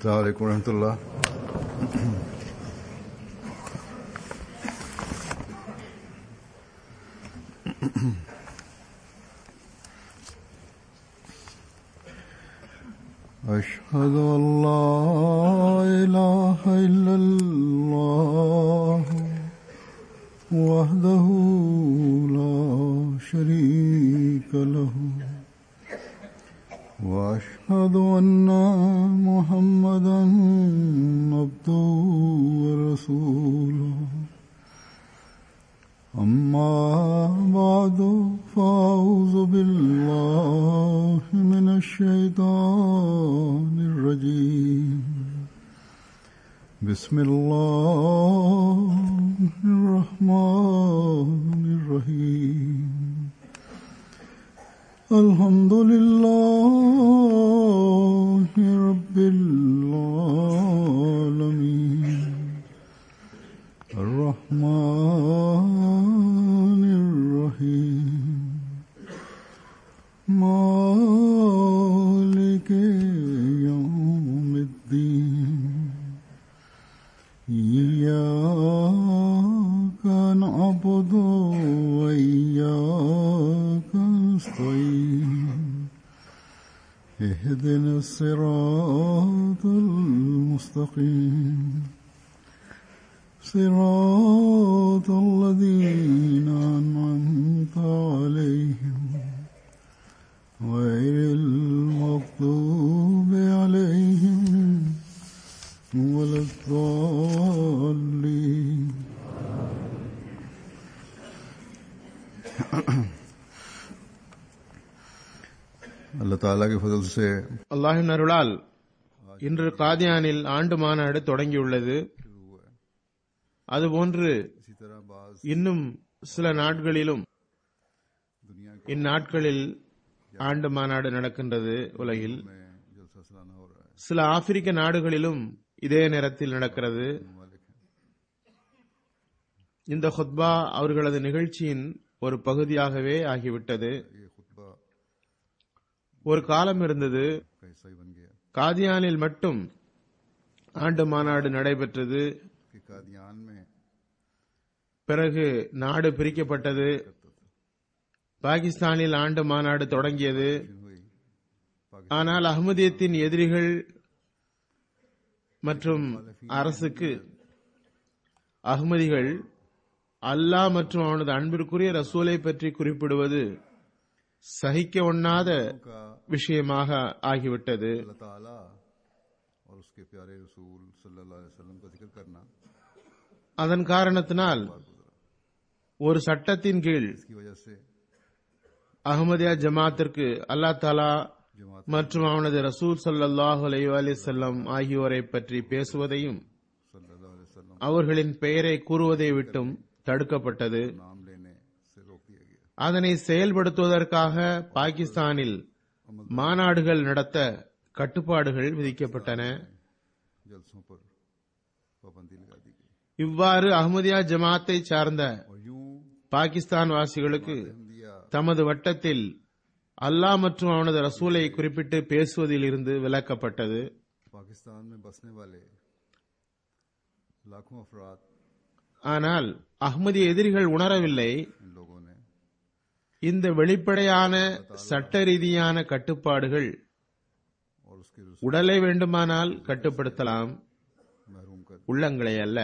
السلام عليكم ورحمة الله أشهد أن لا إله إلا الله وحده لا شريك له وأشهد أن محمدا عبده ورسوله أما بعد فأعوذ بالله من الشيطان الرجيم بسم الله الرحمن الرحيم الحمد لله رب العالمين الرحمن الرحيم مالك يوم الدين إياك نعبد وإياك نستعين اهدنا الصراط المستقيم صراط الذين أنعمت عليهم غير المغضوب عليهم ولا الضالين अल्लाह ताला के फजल से அல்லாஹின் அருளால் இன்று காதியானில் ஆண்டு மாநாடு தொடங்கியுள்ளது அதுபோன்று इसी तरह बाज இன்னும் சில நாட்களிலும் दुनिया இந்நாட்களில் ஆண்டு மாநாடு நடக்கின்றது உலகில் में जलसा सालाना हो रहा है சில ஆப்பிரிக்க நாடுகளிலும் இதே நேரத்தில் நடக்கிறது मालिक है இந்த ஹுத்பா அவர்களது நிகழ்ச்சியின் ஒரு பகுதியாகவே ஆகிவிட்டது ये खुतबा ஒரு காலம் இருந்தது का हिस्सा ही बन गया காதியானில் மட்டும் ஆண்டு மாநாடு நடைபெற்றது कि कादियान में பிறகு நாடு பிரிக்கப்பட்டது பாகிஸ்தானில் ஆண்டு மாநாடு தொடங்கியது हुई ஆனால் அகமதியத்தின் எதிரிகள் மற்றும் அரசுக்கு அகமதிகள் அல்லாஹ் மற்றும் அவனது அன்பிற்குரிய ரசூலை பற்றி குறிப்பிடுவது சகிக்க ஒண்ணாத का விஷயமாக ஆகிவிட்டது अल्लाह ताला और उसके प्यारे रसूल सल्लल्लाहु अलैहि वसल्लम का जिक्र करना அதன் காரணத்தினால் ஒரு சட்டத்தின் கீழ் इसकी वजह से அகமதியா ஜமாத்திற்கு அல்லாஹ் தாலா जमात மற்றும் அவனது ரசூல் ஸல்லல்லாஹு அலைஹி வஸல்லம் ஆகியோரை பற்றி பேசுவதையும் सल्लल्लाहु अलैहि वसल्लम அவர்களின் பெயரை கூறுவதை விட்டும் தடுக்கப்பட்டது नाम लेने से रोक दिया गया அதனை செயல்படுத்துவதற்காக பாகிஸ்தானில் மாநாடுகள் நடத்த கட்டுப்பாடுகள் விதிக்கப்பட்டன जलसों पर पाबंदी लगा दी गई இவ்வாறு அஹ்மதியா ஜமாத்தை சார்ந்த और यूं பாகிஸ்தான் வாசிகளுக்கு अहमदिया தமது வட்டத்தில் அல்லாஹ் மற்றும் அவனது ரசூலை குறிப்பிட்டு பேசுவதில் இருந்து விலக்கப்பட்டது पाकिस्तान में बसने वाले लाखों अफराद ஆனால் அஹ்மதிய எதிரிகள் உணரவில்லை इन लोगों ने இந்த வெளிப்படையான சட்ட ரீதியான கட்டுப்பாடுகள் और उसके रसूल உடலை வேண்டுமானால் கட்டுப்படுத்தலாம் महरूम कर உள்ளங்களை அல்ல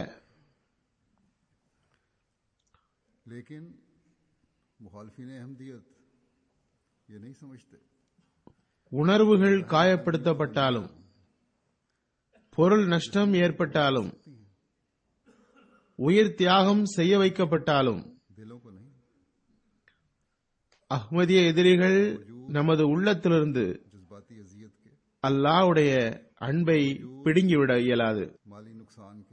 लेकिन मुखालफिन अहमदियत ये नहीं समझते உணர்வுகள் காயப்படுத்தப்பட்டாலும் பொருள் நஷ்டம் ஏற்பட்டாலும் உயிர் தியாகம் செய்ய வைக்கப்பட்டாலும் दिलों को नहीं அஹ்மதிய எதிரிகள் நமது உள்ளத்திலிருந்து जज्बाती अजियत के அல்லாஹ்வுடைய அன்பை பிடுங்கிவிட இயலாது माली नुकसान के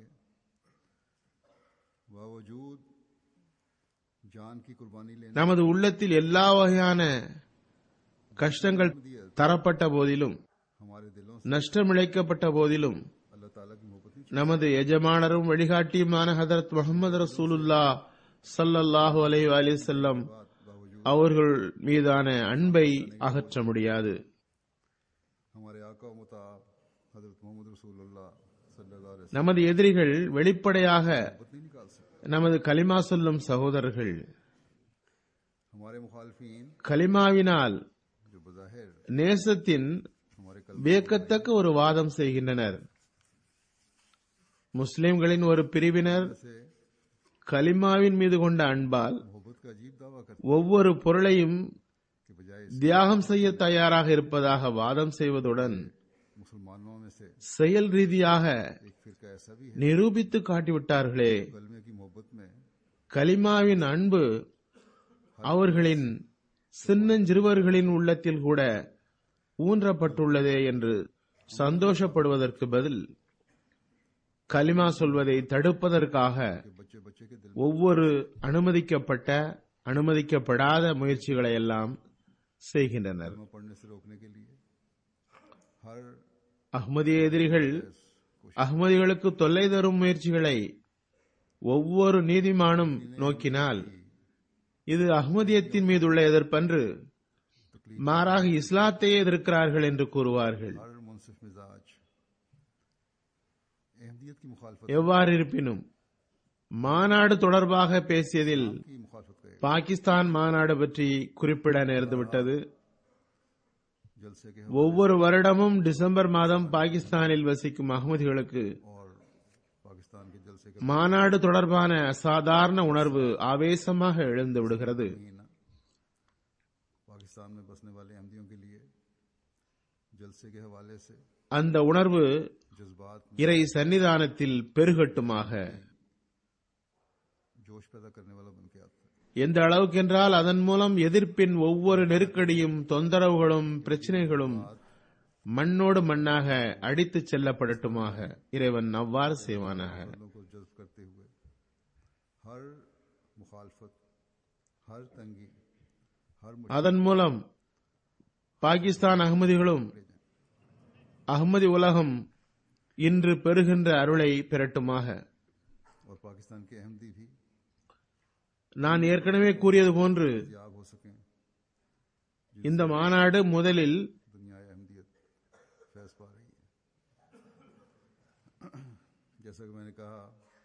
बावजूद जान की कुर्बानी लेने நமது உள்ளத்தில் எல்லா வகையான கஷ்டங்கள் தரப்பட்ட போதிலும் हमारे दिलों से நஷ்டமிழைக்கப்பட்ட போதிலும் अल्लाह ताला की मोहब्बत नहीं நமது எஜமானரும் வழிகாட்டியுமான ஹதரத் முகமது ரசூலுல்லா ஸல்லல்லாஹு அலைஹி வஸல்லம் அவர்கள் மீதான அன்பை அகற்ற முடியாது हमारे आका मुताब हजरत मोहम्मद रसूलुल्लाह सल्लल्लाहु अलैहि நமது எதிரிகள் வெளிப்படையாக वसल्लम नहीं निकाल सकते நமது கலிமா சொல்லும் சகோதரர்கள் हमारे मुखालफीन கலிமாவினால் जो बज़ाहिर நேசத்தின் हमारे कल வியக்கத்தக்க ஒரு வாதம் செய்கின்றனர் முஸ்லிம்களின் ஒரு பிரிவினர் से கலிமாவின் மீது கொண்ட அன்பால் मोहब्बत का अजीब दावा करते ஒவ்வொரு பொருளையும் के बजाय தியாகம் செய்ய தயாராக இருப்பதாக வாதம் செய்வதுடன் मुसलमानों में से செயல் ரீதியாக एक फिरका ऐसा भी है நிரூபித்து காட்டிவிட்டார்களே कलमे की मोहब्बत में கலிமாவின் அன்பு அவர்களின் சின்னஞ்சிறுவர்களின் உள்ளத்தில் கூட ஊன்றப்பட்டுள்ளதே என்று சந்தோஷப்படுவதற்கு பதில் கலிமா சொல்வதை தடுப்பதற்காக कि बच्चे बच्चे के दिल ஒவ்வொரு அனுமதிக்கப்பட்ட அனுமதிக்கப்படாத முயற்சிகளை எல்லாம் செய்கின்றனர் में पढ़ने से रोकने के लिए हर அஹ்மதிய எதிரிகள் அஹ்மதிகளுக்கு தொல்லை தரும் முயற்சிகளை ஒவ்வொரு நீதிமானும் நோக்கினால் இது அஹ்மதியத்தின் மீதுள்ள எதிர்ப்பன்று மாறாக இஸ்லாத்தையே எதிர்க்கிறார்கள் என்று கூறுவார்கள் हर मुनसिफ मिजाज अहमदियत की मुखालफत எவ்வாறு இருப்பினும் மாநாடு தொடர்பாக பேசியதில் की मुखालफत करेगा பாகிஸ்தான் மாநாடு பற்றி குறிப்பிட நேர்ந்துவிட்டது जलसे के ஒவ்வொரு வருடமும் டிசம்பர் மாதம் பாகிஸ்தானில் வசிக்கும் அகமதிகளுக்கு और पाकिस्तान के जलसे के மாநாடு தொடர்பான அசாதாரண உணர்வு ஆவேசமாக எழுந்து விடுகிறது महीना पाकिस्तान में बसने वाले अहमदियों के लिए जलसे के हवाले से அந்த உணர்வு जज्बात में இறை சன்னிதானத்தில் பெருகட்டுமாக जोश पैदा करने वाला बन के आता है எந்த அளவுக்கென்றால் அதன் மூலம் எதிர்ப்பின் ஒவ்வொரு நெருக்கடியும் தொந்தரவுகளும் பிரச்சனைகளும் மண்ணோடு மண்ணாக அடித்துச் செல்லப்படட்டுமாக இறைவன் அவ்வாறு செய்வானாக बंदों को जज्ब करते हुए हर मुखालफत हर तंगी हर मुश्किल அதன் மூலம் பாகிஸ்தான் அகமதிகளும் அகமதி உலகம் இன்று பெறுகின்ற அருளை பெறட்டுமாக और पाकिस्तान के अहमदी भी நான் ஏற்கனவே கூறியது போன்று याब हो सकें இந்த மாநாடு முதலில் दुनिया अहमदियत फैज पा रही है जैसा कि मैंने कहा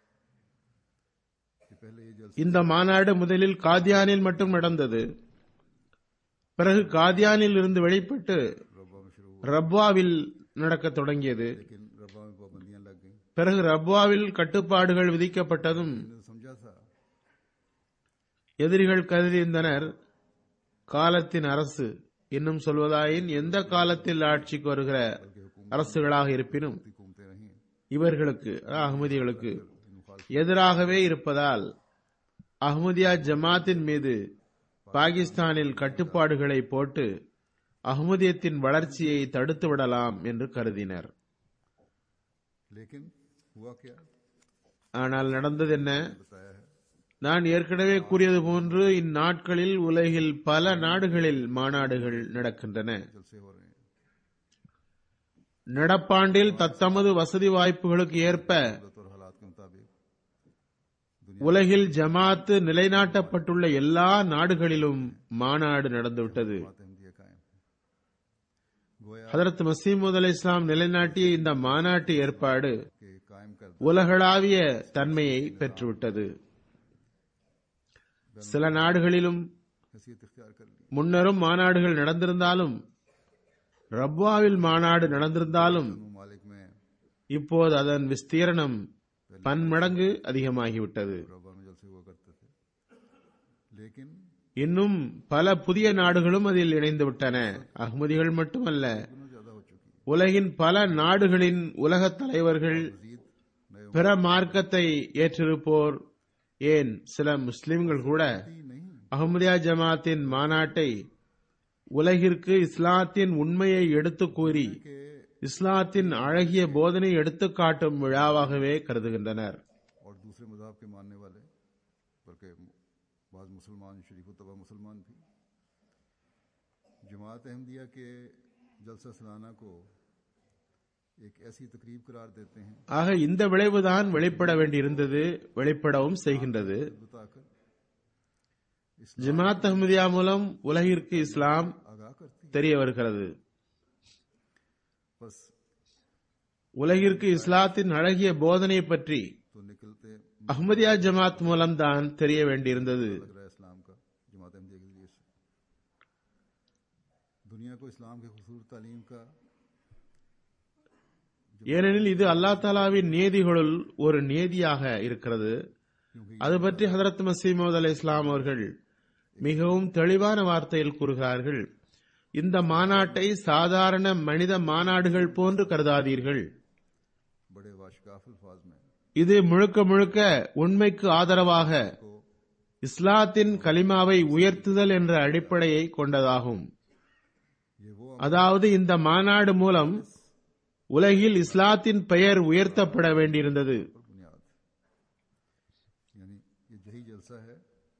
कि पहले ये जलसा இந்த மாநாடு முதலில் காதியானில் மட்டும் நடந்தது பிறகு காதியானில் இருந்து வெளிப்பட்டு रब्बा में शुरू हुआ ரப்வாவில் நடக்கத் தொடங்கியது लेकिन रब्बा में पाबंदियां लग गईं பிறகு ரப்வாவில் கட்டுப்பாடுகள் விதிக்கப்பட்டதும் मैंने तो समझा था எதிரிகள் கருதியிருந்தனர் காலத்தின் அரசு இன்னும் சொல்வதாயின் எந்த காலத்தில் ஆட்சிக்கு வருகிற அரசுகளாக இருப்பினும் कि घूमते रहीं இவர்களுக்கு அதாவது அகமதிகளுக்கு इन मुखालिफ எதிராகவே இருப்பதால் அஹ்மதியா ஜமாத்தின் மீது பாகிஸ்தானில் கட்டுப்பாடுகளை போட்டு அஹ்மதியத்தின் வளர்ச்சியை தடுத்து விடலாம் என்று கருதினர் लेकिन हुआ क्या ஆனால் நடந்தது என்ன बताया है நான் ஏற்கனவே கூறியது போன்று இந்நாட்களில் உலகில் பல நாடுகளில் மாநாடுகள் நடக்கின்றன जलसे हो रहे हैं நடப்பாண்டில் தத்தமது வசதி வாய்ப்புகளுக்கு ஏற்ப सूरत और हालात के मुताबिक உலகில் ஜமாத்து நிலைநாட்டப்பட்டுள்ள எல்லா நாடுகளிலும் மாநாடு நடந்துவிட்டது बात अहमदिया कायम है गोया ஹதரத் மசீமுத் அலை இஸ்லாம் நிலைநாட்டிய இந்த மாநாட்டு ஏற்பாடு के कायम कर உலகளாவிய தன்மையை பெற்றுவிட்டது சில நாடுகளிலும் हैसियत इख्तियार कर ली முன்னரும் மாநாடுகள் நடந்திருந்தாலும் ரப்வாவில் மாநாடு நடந்திருந்தாலும் ममालिक में இப்போது அதன் விஸ்தீரணம் பன்மடங்கு அதிகமாகிவிட்டது रब्बा में जलसे हुआ करते थे लेकिन இன்னும் பல புதிய நாடுகளும் அதில் இணைந்து விட்டன அகமதிகள் மட்டுமல்ல गुना ज्यादा हो चुकी है உலகின் பல நாடுகளின் உலகத் தலைவர்கள் मजीद नए பிற மார்க்கத்தை ஏற்றிருப்போர் ஏன் சில முஸ்லிம்கள் கூட ही नहीं அஹமதியா ஜமாத்தின் மாநாட்டை உலகிற்கு இஸ்லாத்தின் உண்மையை எடுத்து கூறி के இஸ்லாத்தின் அழகிய போதனை எடுத்துக் காட்டும் விழாவாகவே கருதுகின்றனர் और दूसरे मजाहब के मानने वाले बल्कि बाज मुसलमान शरीफ तबा मुसलमान भी जमात अहमदिया के जलसा सालाना को एक ऐसी तकरीब करार देते हैं ஆக இந்த விளைவுதான் வெளிப்பட வேண்டியிருந்தது வெளிப்படவும் செய்கின்றது बताकर इस ஜமாத் அஹமதியா மூலம் உலகிற்கு இஸ்லாம் आगाह करती है தெரிய வருகிறது बस உலகிற்கு இஸ்லாத்தின் அழகிய போதனை பற்றி तो निकलते அஹ்மதியா ஜமாத் மூலம்தான் தெரிய வேண்டியிருந்தது लग रहा है इस्लाम का जमात अहमदिया के जरिए से दुनिया को इस्लाम के खूबसूरत तालीम का ஏனெனில் இது அல்லா தாலாவின் நியதிகளுள் ஒரு நியதியாக இருக்கிறது क्योंकि அது பற்றி ஹதரத் மசீமது அலை இஸ்லாம் அவர்கள் மிகவும் தெளிவான வார்த்தையில் கூறுகிறார்கள் இந்த மாநாட்டை சாதாரண மனித மாநாடுகள் போன்று கருதாதீர்கள் बड़े वाशकाफ अल्फाज में இது முழுக்க முழுக்க உண்மைக்கு ஆதரவாக को இஸ்லாத்தின் கலிமாவை உயர்த்துதல் என்ற அடிப்படையை கொண்டதாகும் ये वो அதாவது இந்த மாநாடு மூலம் உலகில் இஸ்லாத்தின் பெயர் உயர்த்தப்பட வேண்டியிருந்தது पर बुनियाद यानी ये यही जलसा है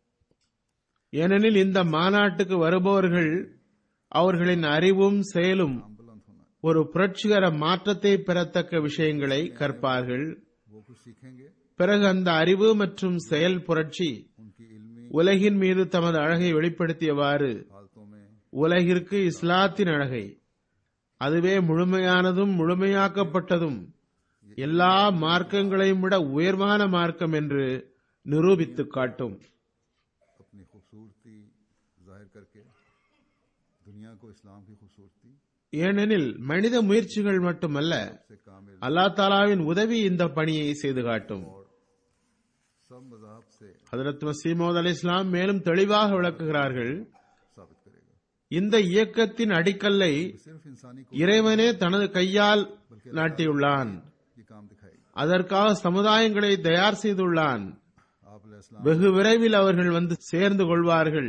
ஏனெனில் இந்த மாநாட்டுக்கு வருபவர்கள் அவர்களின் அறிவும் செயலும் आम बुलंद होना ஒரு புரட்சிகர மாற்றத்தை பெறத்தக்க விஷயங்களை கற்பார்கள் वो कुछ सीखेंगे பிறகு அந்த அறிவு மற்றும் செயல் புரட்சி उनकी इल्मी உலகின் மீது தமது அழகை வெளிப்படுத்தியவாறு हालतों में உலகிற்கு இஸ்லாத்தின் அழகை அதுவே முழுமையானதும் முழுமையாக்கப்பட்டதும் எல்லா மார்க்கங்களையும் விட உயர்வான மார்க்கம் என்று நிரூபித்துக் காட்டும் अपनी खूबसूरती जाहिर करके दुनिया को इस्लाम की खूबसूरती ஏனெனில் மனித முயற்சிகள் மட்டுமல்ல से कामिल அல்லா தாலாவின் உதவி இந்த பணியை செய்து காட்டும் और सब मजाहब से ஹதரத் மசீமோத் அலி இஸ்லாம் மேலும் தெளிவாக விளக்குகிறார்கள் साबित करेगा இந்த இயக்கத்தின் அடிக்கல்லை सिर्फ इंसानी को இறைவனே தனது கையால் நாட்டியுள்ளான் ये काम दिखाएगी அதற்காக சமுதாயங்களை தயார் செய்துள்ளான் आप इस्लाम வெகு விரைவில் அவர்கள் வந்து சேர்ந்து கொள்வார்கள்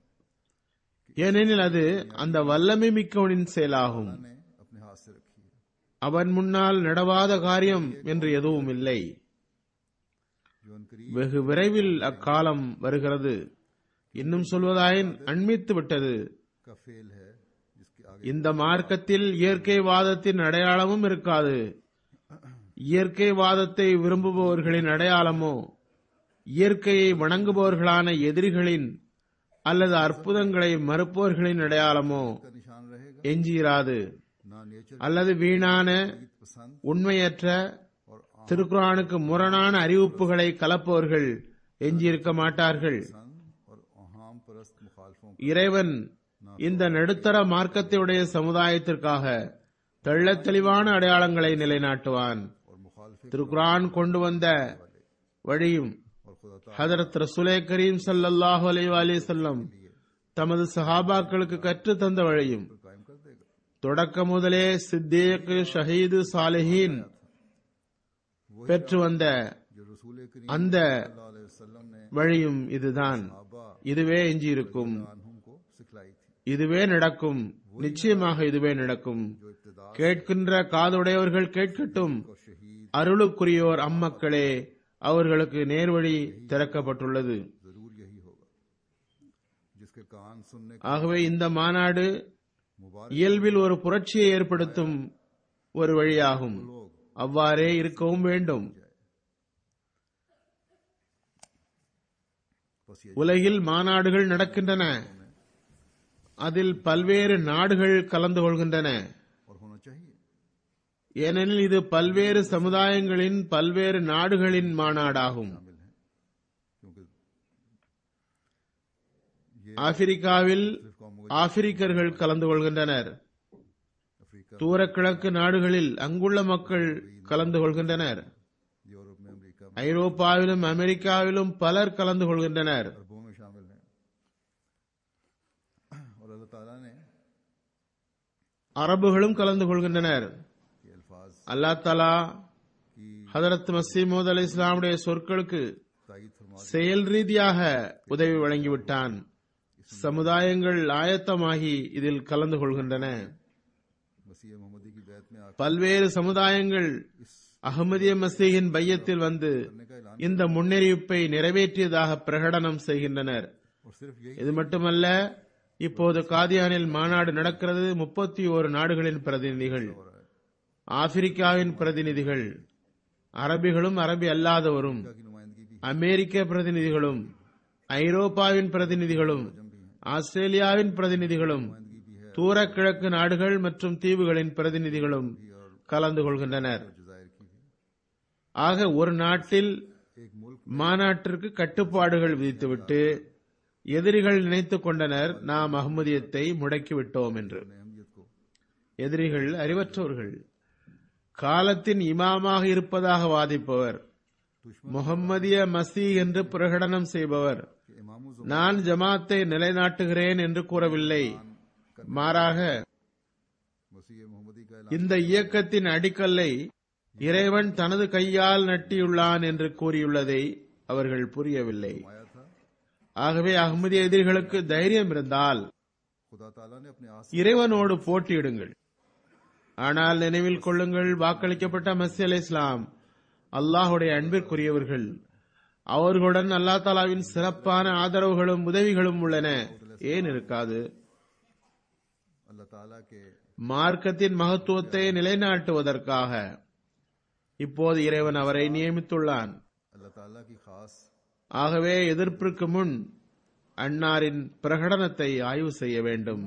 ஏனெனில் அது அந்த வல்லமை மிக்கவனின் செயலாகும் ने अपने हाथ से रखी है அவன் முன்னால் நடவாத காரியம் என்று எதுவும் இல்லை जो अनकरीब வெகு விரைவில் அக்காலம் வருகிறது இன்னும் சொல்வதாயின் அண்மித்து விட்டது का फेल है जिसके आगे இந்த மார்க்கத்தில் இயற்கைவாதத்தின் அடையாளமும் இருக்காது இயற்கைவாதத்தை விரும்புபவர்களின் அடையாளமோ இயற்கையை வணங்குபவர்களான எதிரிகளின் அல்லது அற்புதங்களை மறுப்பவர்களின் அடையாளமோ का निशान रहेगा எஞ்சியிராது ना नेचर அல்லது வீணான की पसंद உண்மையற்ற और आम திருக்குரானுக்கு முரணான அறிவிப்புகளை கலப்பவர்கள் எஞ்சியிருக்க மாட்டார்கள் पसंद और अहाम परस्त मुखालफों இறைவன் இந்த நடுத்தர மார்க்கத்தையுடைய சமுதாயத்திற்காக தெள்ளத் தெளிவான அடையாளங்களை நிலைநாட்டுவான் और मुखालफे திருக்குரான் கொண்டு வந்த வழியும் और खुदा ताला ஹதரத் ரசூலே கரீம் ஸல்லல்லாஹு அலைஹி வஸல்லம் தமது சஹாபாக்களுக்கு கற்றுத் தந்த வழியும் पर कायम कर देगा தொடக்க முதலே சித்தீக் ஷஹீது சாலிஹீன் பெற்று வந்த जो रसूल करीम அந்த सल्लल्लाहु अलैहि वसल्लम ने வழியும் இதுதான் आबा இதுவே எஞ்சியிருக்கும் अनहुम को सिखलाई थी இதுவே நடக்கும் நிச்சயமாக இதுவே நடக்கும் जो इब्तदा கேட்கின்ற காதுடையவர்கள் கேட்கட்டும் और शहीद அருளுக்குரியோர் அம்மக்களே அவர்களுக்கு நேர்வழி திறக்கப்பட்டுள்ளது जरूर यही होगा जिसके कान सुनने ஆகவே இந்த மாநாடு मुबारक இயல்பில் ஒரு புரட்சியை ஏற்படுத்தும் ஒரு வழியாகும் लोग அவ்வாறே இருக்கவும் வேண்டும் बस ये உலகில் மாநாடுகள் நடக்கின்றன அதில் பல்வேறு நாடுகள் கலந்து கொள்கின்றன और होना चाहिए ஏனெனில் இது பல்வேறு சமுதாயங்களின் பல்வேறு நாடுகளின் மாநாடாகும் शामिल हैं क्योंकि ये ஆப்பிரிக்காவில் सिर्फ कौमों ஆப்பிரிக்கர்கள் கலந்து கொள்கின்றனர் अफ्रीका தூரக்கிழக்கு நாடுகளில் அங்குள்ள மக்கள் கலந்து கொள்கின்றனர் यूरोप में अमेरिका में ஐரோப்பாவிலும் அமெரிக்காவிலும் பலர் கலந்து கொள்கின்றனர் अरबों में शामिल हैं और अल्लाह ताला ने அரபுகளும் கலந்து கொள்கின்றனர் ये अल्फाज அல்லாஹ் தலா की ஹதரத் மசீமோத் அலி இஸ்லாமுடைய சொற்களுக்கு तायद फरमा செயல் ரீதியாக உதவி வழங்கிவிட்டான் சமுதாயங்கள் ஆயத்தமாகி இதில் கலந்து கொள்கின்றன मसीह मोहम्मदी की बैत में आकर பல்வேறு சமுதாயங்கள் அகமதிய மசீகின் பையத்தில் வந்து करने का ऐलान இந்த முன்னறிவிப்பை நிறைவேற்றியதாக பிரகடனம் செய்கின்றனர் और सिर्फ यही இது மட்டுமல்ல இப்போது காதியானில் மாநாடு நடக்கிறது முப்பத்தி ஓரு நாடுகளின் பிரதிநிதிகள் हो रहा है ஆப்பிரிக்காவின் பிரதிநிதிகள் அரபிகளும் அரபி அல்லாதவரும் की नुमाइंदगी भी அமெரிக்க பிரதிநிதிகளும் ஐரோப்பாவின் பிரதிநிதிகளும் ஆஸ்திரேலியாவின் பிரதிநிதிகளும் नुमाइंदगी भी है தூர கிழக்கு நாடுகள் மற்றும் தீவுகளின் பிரதிநிதிகளும் கலந்து கொள்கின்றனர் जो जाहिर की गई ஆக ஒரு நாட்டில் एक मुल्क மாநாட்டிற்கு கட்டுப்பாடுகள் விதித்துவிட்டு எதிரிகள் நினைத்துக் கொண்டனர் நாம் அகமதியத்தை முடக்கிவிட்டோம் என்று ने अहमियत को எதிரிகள் அறிவற்றவர்கள் காலத்தின் இமாமாக இருப்பதாக வாதிப்பவர் दुश्मन முகம்மதிய மசி என்று பிரகடனம் செய்பவர் के इमामों நான் ஜமாத்தை நிலைநாட்டுகிறேன் என்று கூறவில்லை மாறாக मसीह मोहम्मदी का ऐलान இந்த இயக்கத்தின் அடிக்கல்லை இறைவன் தனது கையால் நட்டியுள்ளான் என்று கூறியுள்ளதை அவர்கள் புரியவில்லை आया था ஆகவே அகமதிய எதிரிகளுக்கு தைரியம் இருந்தால் खुदा ताला ने अपने आस இறைவனோடு போட்டியிடுங்கள் ஆனால் நினைவில் கொள்ளுங்கள் வாக்களிக்கப்பட்ட மசி அலை இஸ்லாம் அல்லாஹுடைய அன்பிற்குரியவர்கள் அவர்களுடன் அல்லா தாலாவின் சிறப்பான ஆதரவுகளும் உதவிகளும் உள்ளன ஏன் இருக்காது अल्लाह ताला के மார்க்கத்தின் மகத்துவத்தை நிலைநாட்டுவதற்காக இப்போது இறைவன் அவரை நியமித்துள்ளான் अल्लाह ताला की खास ஆகவே எதிர்ப்பிற்கு முன் அன்னாரின் பிரகடனத்தை ஆய்வு செய்ய வேண்டும்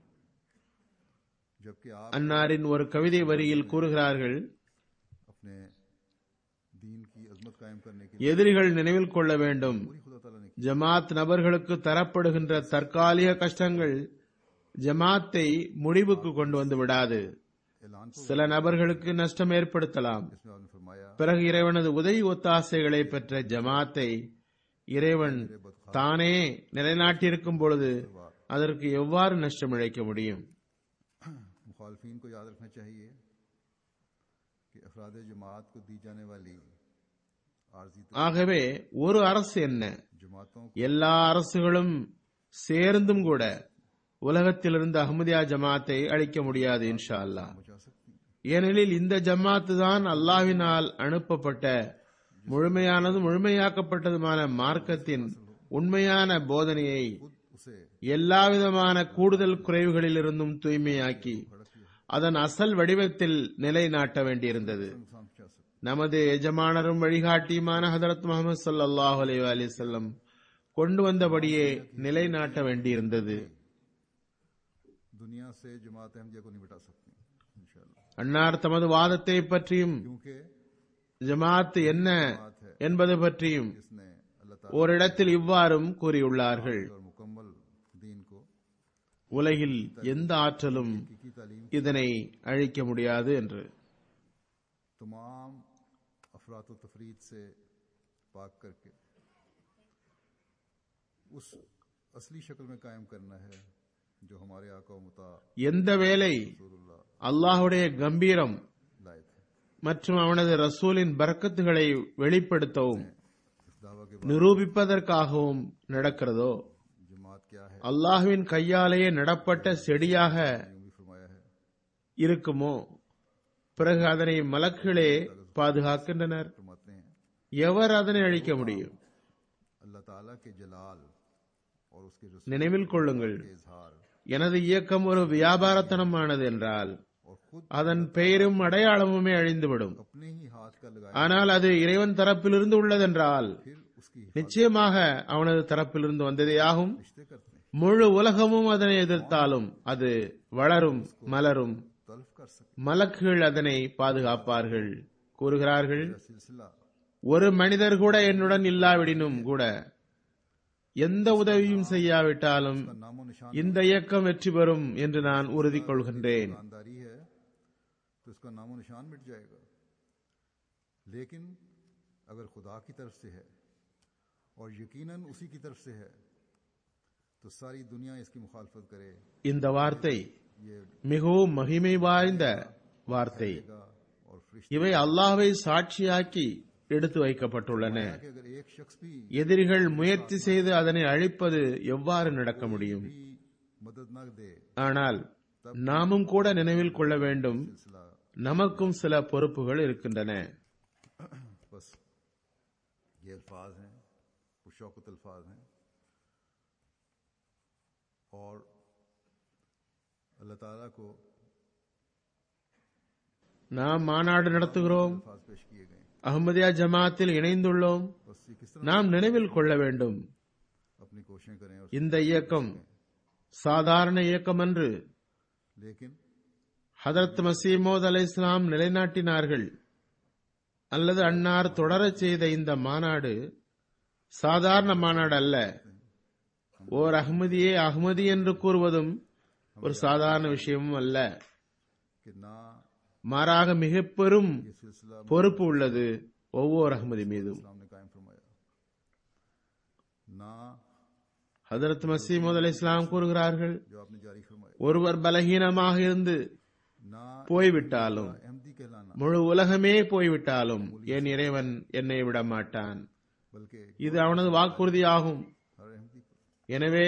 जबकि आप அன்னாரின் ஒரு கவிதை வரியில் கூறுகிறார்கள் अपने दीन की अजमत कायम करने के लिए எதிரிகள் நினைவில் கொள்ள வேண்டும் पूरी खुदा ताला ने ஜமாத் நபர்களுக்கு தரப்படுகின்ற தற்காலிக கஷ்டங்கள் ஜமாத்தை முடிவுக்கு கொண்டு வந்து விடாது ऐलान को சில நபர்களுக்கு நஷ்டம் ஏற்படுத்தலாம் इसमें आपने फरमाया பிறகு இறைவனது உதவி ஒத்தாசைகளை பெற்ற ஜமாத்தை இறைவன் தானே நிலைநாட்டியிருக்கும் பொழுது அதற்கு எவ்வாறு நஷ்டம் இழைக்க முடியும் मुखालफिन को याद रखना चाहिए कि अफराद जमात को दी जाने वाली आर्जी ஆகவே ஒரு அரசு என்ன जमातों को எல்லா அரசுகளும் சேர்ந்தும் கூட உலகத்திலிருந்து அஹ்மதியா ஜமாத்தை அழிக்க முடியாது இன்ஷா அல்லாஹ் बचा सकती हैं ஏனெனில் இந்த ஜமாத்து தான் அல்லாஹ்வினால் அனுப்பப்பட்ட முழுமையானது முழுமையாக்கப்பட்டதுமான மார்க்கத்தின் உண்மையான போதனையை खुद उसे எல்லாவிதமான கூடுதல் குறைவுகளிலிருந்தும் தூய்மையாக்கி அதன் அசல் வடிவத்தில் நிலைநாட்ட வேண்டியிருந்தது नुकसान पहुंचा सकती நமது எஜமானரும் வழிகாட்டியுமான ஹதரத் முகமது ஸல்லல்லாஹு அலைஹி வஸல்லம் கொண்டு வந்தபடியே நிலைநாட்ட வேண்டியிருந்தது दुनिया से जमात अहमदिया को नहीं मिटा सकती इंशाल्लाह அன்னார் தமது வாதத்தை பற்றியும் क्योंकि ஜமாத் என்ன என்பது பற்றியும் इसने अल्लाह ताला ஓரிடத்தில் இவ்வாறும் கூறியுள்ளார்கள் और मुकम्मल दीन को உலகில் எந்த ஆற்றலும் की तालीम இதனை அழிக்க முடியாது என்று तमाम अफरात तफरीद से पाक करके उस असली शक्ल में कायम करना है जो हमारे आका मुता எந்த வேலை रसूलुल्लाह அல்லாஹுடைய கம்பீரம் लाए थे மற்றும் அவனது ரசூலின் பரக்கத்துகளை வெளிப்படுத்தவும் इस दावा के बाद நிரூபிப்பதற்காகவும் நடக்கிறதோ जमात क्या है அல்லாஹ்வின் கையாலேயே நடப்பட்ட செடியாக यूं भी फरमाया है இருக்குமோ பிறகு அதனை மலக்குகளே பாதுகாக்கின்றனர் फरमाते हैं எவர் அதனை அழிக்க முடியும் अल्लाह ताला के जलाल और उसके रसूल நினைவில் கொள்ளுங்கள் के इजहार எனது இயக்கம் ஒரு வியாபாரத்தனமானது என்றால் और खुद அதன் பெயரும் அடையாளமுமே அழிந்துவிடும் अपने ही हाथ का लगाया ஆனால் அது இறைவன் தரப்பிலிருந்து உள்ளதென்றால் फिर उसकी நிச்சயமாக அவனது தரப்பிலிருந்து வந்ததே ஆகும் रिश्ते करते हैं முழு உலகமும் அதனை எதிர்த்தாலும் அது வளரும் மலரும் तल्फ कर सकते மலக்குகள் அதனை பாதுகாப்பார்கள் கூறுகிறார்கள் हैं सिलसिला ஒரு மனிதர் கூட என்னுடன் இல்லாவிடினும் கூட எந்த உதவியும் செய்யாவிட்டாலும் का नामो निशान இந்த இயக்கம் வெற்றி பெறும் என்று நான் உறுதி கொள்கின்றேன் ईमानदारी है तो इसका नामो निशान मिट जाएगा लेकिन अगर खुदा की तरफ से है और यकीनन उसी की तरफ से है तो सारी दुनिया इसकी मुखालफत करे இந்த வார்த்தை ये மிகவும் மகிமை வாய்ந்த வார்த்தை देगा और फरिश्ते இவை அல்லாஹ்வை சாட்சியாக்கி எடுத்து வைக்கப்பட்டுள்ளன कि अगर एक शख्स भी எதிரிகள் முயற்சி செய்து அதனை அழிப்பது எவ்வாறு நடக்க முடியும் भी मदद न दे ஆனால் நாமும் கூட நினைவில் கொள்ள வேண்டும் सिलसिला நமக்கும் சில பொறுப்புகள் இருக்கின்றன बस ये अल्फाज हैं कुछ शौकत अल्फाज हैं और अल्लाह ताला को நாம் மாநாடு நடத்துகிறோம் अल्फाज पेश किए गए हैं। அஹ்மதியா ஜமாத்தில் இணைந்துள்ளோம் बस ये किस तरह நாம் நினைவில் கொள்ள வேண்டும் अपनी कोशिशें करें और இந்த இயக்கம் சாதாரண இயக்கம் அன்று लेकिन ஹதரத் மசீமோத் அலை இஸ்லாம் நிலைநாட்டினார்கள் அல்லது அன்னார் தொடரச் செய்த இந்த மாநாடு சாதாரண மாநாடு அல்ல ஓர் அஹ்மதியே அஹ்மதி என்று கூறுவதும் ஒரு சாதாரண விஷயமும் அல்ல कि ना மாறாக மிக பெரும் ये सिलसिला பொறுப்பு உள்ளது ஒவ்வொரு அஹ்மதி மீதும் इस्लाम ने कायम फरमाया ना ஹதரத் மசீமோத் அலை இஸ்லாம் கூறுகிறார்கள் जो आपने जारी फरमाया ஒருவர் பலகீனமாக இருந்து ना போய்விட்டாலும் अहमदी कहलाना முழு உலகமே போய்விட்டாலும் என் இறைவன் என்னை விட மாட்டான் बल्कि இது அவனது வாக்குறுதியாகும் हर अहमदी पर எனவே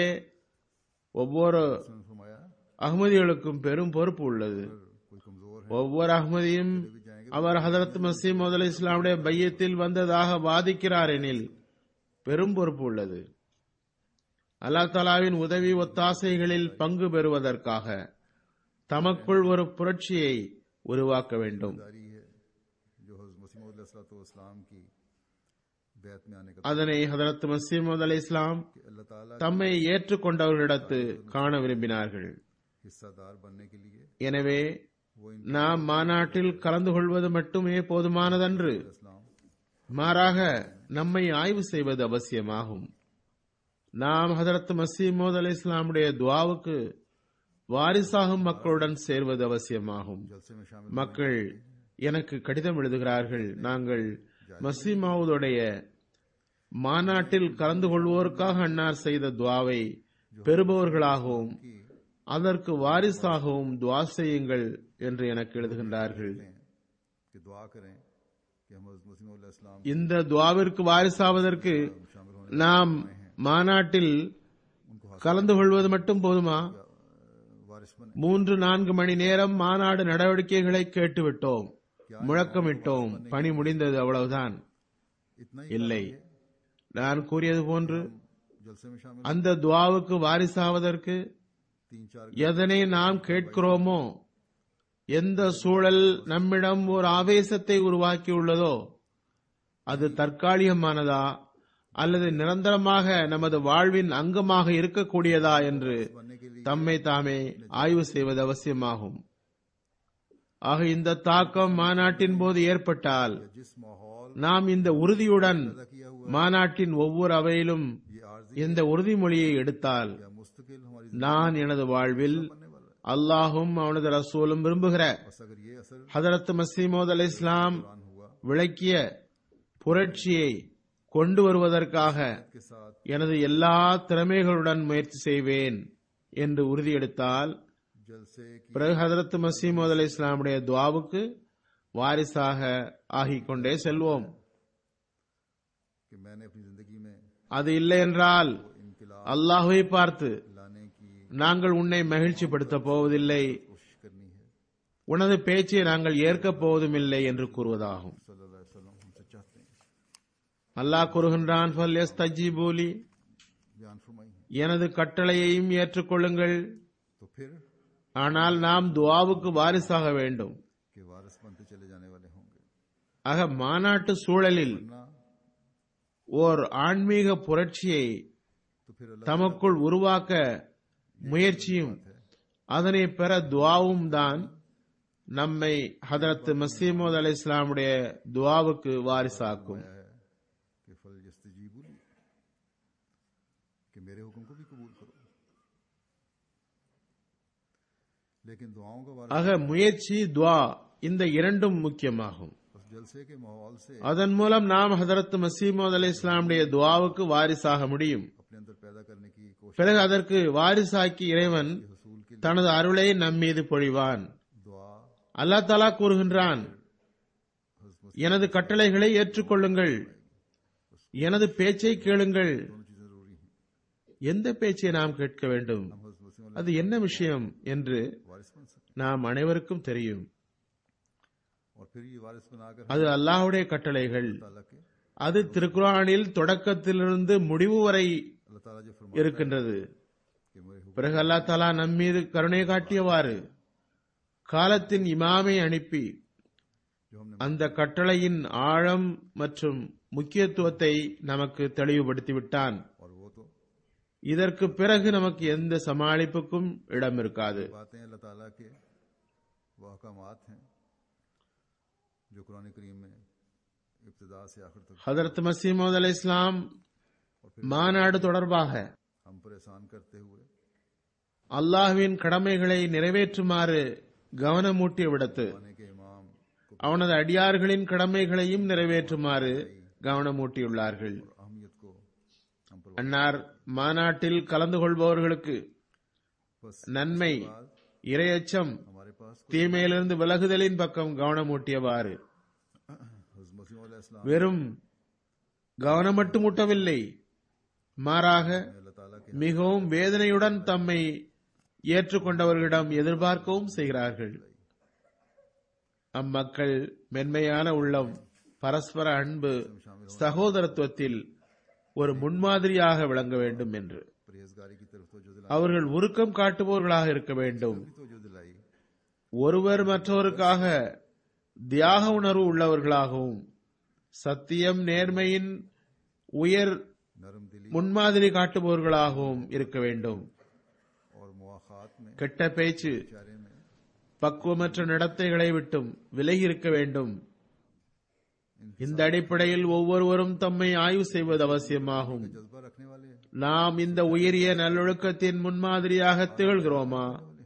ஒவ்வொரு उसने फरमाया அகமதிகளுக்கும் பெரும் பொறுப்பு உள்ளது अगर कोई कमजोर है ஒவ்வொரு அகமதியும் भी जाएंगे அவர் ஹதரத் மசீம் முதல் இஸ்லாமுடைய பையத்தில் வந்ததாக வாதிக்கிறார் எனில் பெரும் பொறுப்பு உள்ளது அல்லாஹ் தலாவின் உதவி ஒத்தாசைகளில் பங்கு பெறுவதற்காக தமக்குள் ஒரு புரட்சியை உருவாக்க வேண்டும் जारी है जो हज़रत मसीह इस्लाम की बैत में आने का அதனை ஹதரத் மசீம் அலை இஸ்லாம் कि अल्लाह ताला தம்மை ஏற்றுக்கொண்டவர்களிடத்து காண விரும்பினார்கள் हिस्सादार बनने के लिए எனவே वो इन நாம் மாநாட்டில் கலந்து கொள்வது மட்டுமே போதுமானதன்று इस्लाम மாறாக நம்மை ஆய்வு செய்வது அவசியமாகும் நாம் ஹதரத் மசீமோத் அலை இஸ்லாமுடைய துவாவுக்கு வாரிசாகும் மக்களுடன் சேர்வது அவசியமாகும் जलसे में शामिल மக்கள் எனக்கு கடிதம் எழுதுகிறார்கள் நாங்கள் மசீமாவுடைய மாநாட்டில் கலந்து கொள்வோருக்காக அன்னார் செய்த துவாவை பெறுபவர்களாகவும் की அதற்கு வாரிசாகவும் துவா செய்யுங்கள் என்று எனக்கு எழுதுகின்றார்கள் हैं कि दुआ करें कि हम हज़रत मसीह इस्लाम இந்த துவாவிற்கு வாரிசாவதற்கு शामिल होने நாம் மாநாட்டில் उनको கலந்து கொள்வது மட்டும் போதுமா वारिस बने மூன்று நான்கு மணி நேரம் மாநாடு நடவடிக்கைகளை கேட்டுவிட்டோம் முழக்கமிட்டோம் பணி முடிந்தது அவ்வளவுதான் इतना ही இல்லை நான் கூறியது போன்று जलसे में शामिल அந்த துவாவுக்கு வாரிசாவதற்கு तीन चार எதனை நாம் கேட்கிறோமோ எந்த சூழல் நம்மிடம் ஒரு ஆவேசத்தை உருவாக்கியுள்ளதோ அது தற்காலிகமானதா அல்லது நிரந்தரமாக நமது வாழ்வின் அங்கமாக இருக்கக்கூடியதா என்று बनने के लिए தம்மை தாமே ஆய்வு செய்வது அவசியமாகும் ஆக இந்த தாக்கம் மாநாட்டின் போது ஏற்பட்டால் जिस माहौल நாம் இந்த உறுதியுடன் पैदा किया हुआ மாநாட்டின் ஒவ்வொரு அவையிலும் ये आर्जी இந்த உறுதிமொழியை எடுத்தால் या मुस्तकिल हमारी நான் எனது வாழ்வில் बनने वाला है அல்லாஹும் அவனது ரசூலும் விரும்புகிற बस अगर ये असर ஹதரத் மசீமோத் அலை இஸ்லாம் कुरान हुआ விளக்கிய புரட்சியை கொண்டு வருவதற்காக के साथ எனது எல்லா திறமைகளுடன் முயற்சி செய்வேன் என்று உறுதியெடுத்தால் जलसे की பிறகு ஹதரத் மசீமோத் அலை இஸ்லாமுடைய துவாவுக்கு வாரிசாக ஆகிக் கொண்டே செல்வோம் कि मैंने अपनी जिंदगी में அது இல்லை என்றால் इनकलाब அல்லாஹுவை பார்த்து लाने की நாங்கள் உன்னை மகிழ்ச்சிப்படுத்தப் போவதில்லை कोशिश करनी है உனது பேச்சை நாங்கள் ஏற்கப் போவதும் இல்லை என்று கூறுவதாகும் सल्लल्लाहु अलैहि वसल्लम हमसे चाहते हैं அல்லாஹ் கூறுகின்றான் "ஃபல்யஸ்தஜீபூலி", बयान फरमाई है எனது கட்டளையையும் ஏற்றுக்கொள்ளுங்கள் तो फिर ஆனால் நாம் துவாவுக்கு வாரிசாக வேண்டும் के वारिस बनते चले जाने वाले होंगे ஆக மாநாட்டு சூழலில் ना ஓர் ஆன்மீக புரட்சியை तो फिर अल्लाह தமக்குள் உருவாக்க முயற்சியும் அதனை பெற துவாவும் தான் நம்மை ஹதரத் மசீமோத் அலை இஸ்லாமுடைய துவாவுக்கு வாரிசாக்கும் है कि फल यस्तजीबुली कि मेरे हुक्म को भी कबूल करो लेकिन दुआओं का वारिस ஆக முயற்சி துவா இந்த இரண்டும் முக்கியமாகும் बस जलसे के माहौल से அதன் மூலம் நாம் ஹதரத் மசீமோத் அலை இஸ்லாமுடைய துவாவுக்கு வாரிசாக முடியும் अपने अंदर पैदा करने की कोशिश பிறகு அதற்கு வாரிசாக்கி இறைவன் हसूल के लिए தனது அருளை நம்மீது பொழிவான் दुआ அல்லாஹ் தலா கூறுகின்றான் எனது கட்டளைகளை ஏற்றுக்கொள்ளுங்கள் எனது பேச்சை கேளுங்கள் दोनों चीजें जरूरी हैं எந்த பேச்சை நாம் கேட்க வேண்டும் हम हजरत मसीह அது என்ன விஷயம் என்று वारिस बन सकते நாம் अனைவருக்கும் தெரியும் और फिर ये वारिस बनाकर அது அல்லாஹ்வுடைய கட்டளைகள் ताला के அது திருக்குரானில் தொடக்கத்திலிருந்து முடிவு வரை अल्लाह ताला जो फरमा இருக்கின்றது कि मेरे हुक्म பிறகு அல்லாஹ் தாலா நம்மீது கருணை காட்டியவாறு காலத்தின் இமாமை அனுப்பி जो हमने அந்த கட்டளையின் ஆழம் மற்றும் முக்கியத்துவத்தை நமக்கு தெளிவுபடுத்தி விட்டான் और वो तो இதற்கு பிறகு நமக்கு எந்த சமாளிப்புக்கும் இடம் இருக்காது बातें अल्लाह ताला के वह अहकामात हैं जो कुरान करीम में इब्तदा से आखिर तक ஹதரத் மசீமது அலை இஸ்லாம் மாநாடு தொடர்பாக हम पर एहसान करते हुए அல்லாஹ்வின் கடமைகளை நிறைவேற்றுமாறு கவனமூட்டிய விடத்து आने के इमाम को அவனது அடியார்களின் கடமைகளையும் நிறைவேற்றுமாறு கவனமூட்டியுள்ளார்கள் अहमियत को हम पर அன்னார் மாநாட்டில் கலந்து கொள்பவர்களுக்கு बस நன்மை இரையச்சம் हमारे पास தீமையிலிருந்து விலகுதலின் பக்கம் கவனமூட்டியவாறு हज़रत मसीह अलैहिस्सलाम வெறும் கவனம் மட்டும் ஊட்டவில்லை மாறாக ने अल्लाह ताला के மிகவும் வேதனையுடன் தம்மை ஏற்றுக்கொண்டவர்களிடம் எதிர்பார்க்கவும் செய்கிறார்கள் அம்மக்கள் மென்மையான உள்ளம் பரஸ்பர அன்பு சகோதரத்துவத்தில் ஒரு முன்மாதிரியாக விளங்க வேண்டும் என்று परहेजगारी की तरफ तो जो दिलाई அவர்கள் உருக்கம் காட்டுபவர்களாக இருக்க வேண்டும் तो जो दिलाई ஒருவர் மற்றவருக்காக தியாக உணர்வு உள்ளவர்களாகவும் சத்தியம் நேர்மையின் உயர் नरम दिली முன்மாதிரி காட்டுபவர்களாகவும் இருக்க வேண்டும் और मुआखात में கெட்ட பேச்சு चारे में பக்குவமற்ற நடத்தைகளை விட்டும் விலகி இருக்க வேண்டும் இந்த அடிப்படையில் ஒவ்வொருவரும் தம்மை ஆய்வு செய்வது அவசியமாகும் जज्बा रखने वाले हैं நாம் இந்த உயரிய நல்லொழுக்கத்தின் முன்மாதிரியாக திகழ்கிறோமா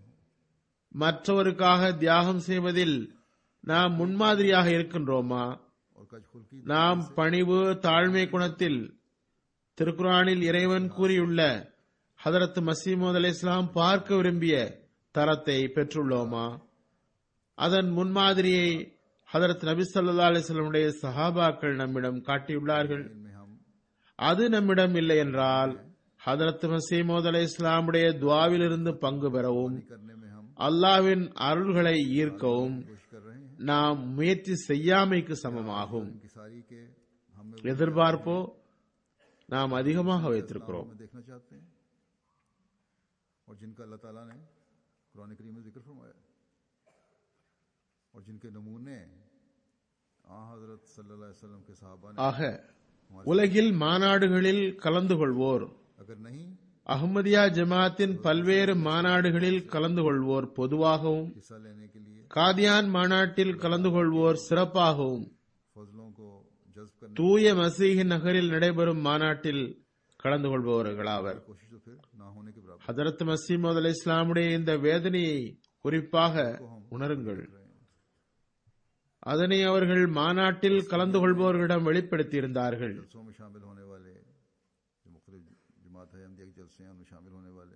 மற்றவருக்காக தியாகம் செய்வதில் நாம் முன்மாதிரியாக இருக்கின்றோமா और कज खुल्की நாம் பணிவு தாழ்மை குணத்தில் திருக்குரானில் இறைவன் கூறியுள்ள ஹதரத் மசீமது அலி இஸ்லாம் பார்க்க விரும்பிய தரத்தை பெற்றுள்ளோமா அதன் முன்மாதிரியை ஹதரத் நபி ஸல்லல்லாஹு அலைஹி வஸல்லமுடைய சஹாபாக்கள் நம்மிடம் காட்டியுள்ளார்கள் इनमें हम அது நம்மிடம் இல்லை என்றால் ஹதரத் மசீமோத் அலை இஸ்லாமுடைய துவாவிலிருந்து பங்கு பெறவும் करने में हम அல்லாவின் அருள்களை ஈர்க்கவும் कोशिश कर रहे हैं நாம் முயற்சி செய்யாமைக்கு சமமாகும் इनकी सारी के हमें எதிர்பார்ப்போ நாம் அதிகமாக வைத்திருக்கிறோம் में देखना चाहते हैं और जिनका अल्लाह ताला ने कुरान करीम में जिक्र फरमाया और जिनके नमूने आ हजरत सल्लल्लाहु अलैहि वसल्लम के साहबा ने ஆக உலகில் மாநாடுகளில் கலந்து கொள்வோர் अगर नहीं அஹ்மதியா ஜமாத்தின் பல்வேறு மாநாடுகளில் கலந்து கொள்வோர் பொதுவாகவும் हिस्सा लेने के लिए காதியான் மாநாட்டில் கலந்து கொள்வோர் சிறப்பாகவும் फजलों को जज्ब करने தூய மசீஹ் நகரில் நடைபெறும் மாநாட்டில் கலந்து கொள்பவர்களாவர் की कोशिश तो फिर ना होने के बराबर ஹதரத் மசீமது அலி இஸ்லாமுடைய இந்த வேதனையை குறிப்பாக உணருங்கள் அதனை அவர்கள் மாநாட்டில் கலந்து கொள்பவர்களிடம் வெளிப்படுத்தியிருந்தார்கள் जलसों में शामिल होने वाले जो मुख्तलिफ जमात है अहमदिया के जलसे हैं उनमें शामिल होने वाले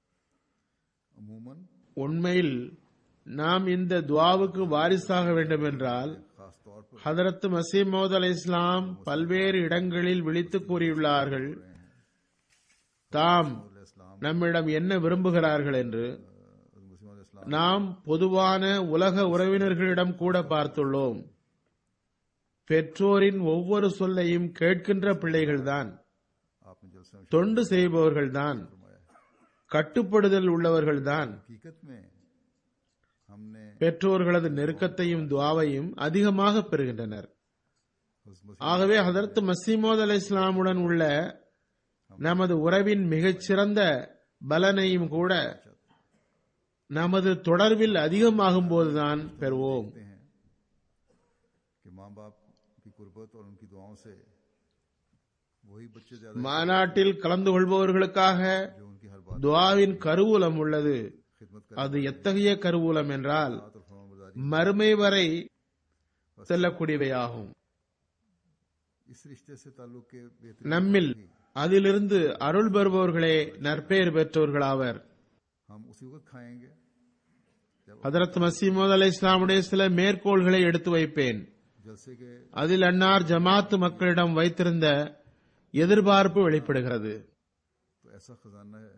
अमूमन உண்மையில் நாம் இந்த துவாவுக்கு வாரிசாக வேண்டும் என்றால் खास तौर पर ஹதரத் மசீமோத் அலை இஸ்லாம் பல்வேறு இடங்களில் விழித்து கூறியுள்ளார்கள் தாம் इस्लाम நம்மிடம் என்ன விரும்புகிறார்கள் என்று मुस्लिम इस्लाम நாம் பொதுவான உலக உறவினர்களிடம் கூட பார்த்துள்ளோம் பெற்றோரின் ஒவ்வொரு சொல்லையும் கேட்கின்ற பிள்ளைகள்தான் आपने जलसे में தொண்டு செய்பவர்கள்தான் फरमाया கட்டுப்படுதல் உள்ளவர்கள்தான் हकीकत में हमने பெற்றோர்களது நெருக்கத்தையும் துவாவையும் அதிகமாக பெறுகின்றனர் हज़रत ஆகவே ஹதரத் மசீமோத் அலை இஸ்லாமுடன் உள்ள நமது உறவின் மிகச்சிறந்த பலனையும் கூட நமது தொடர்பில் அதிகமாகும் போதுதான் பெறுவோம் देखते हैं कि माँ बाप की कुर्बत और उनकी दुआओं से वही बच्चे ज्यादा மாநாட்டில் கலந்து கொள்பவர்களுக்காக जो उनकी हर बात துவாவின் கருவூலம் உள்ளது खिदमत அது எத்தகைய கருவூலம் என்றால் और फरमाबरदारी மறுமை வரை செல்லக்கூடியவையாகும் इस रिश्ते से ताल्लुक के बेहतरीन நம்மில் அதிலிருந்து அருள் பெறுபவர்களே நற்பெயர் பெற்றோர்களாவர் हम उसी वक्त खाएंगे जब ஹதரத் மசீமோத் அலை இஸ்லாமுடைய சில மேற்கோள்களை எடுத்து வைப்பேன் जलसे के அதில் அன்னார் ஜமாத்து மக்களிடம் வைத்திருந்த எதிர்பார்ப்பு வெளிப்படுகிறது तो ऐसा खजाना है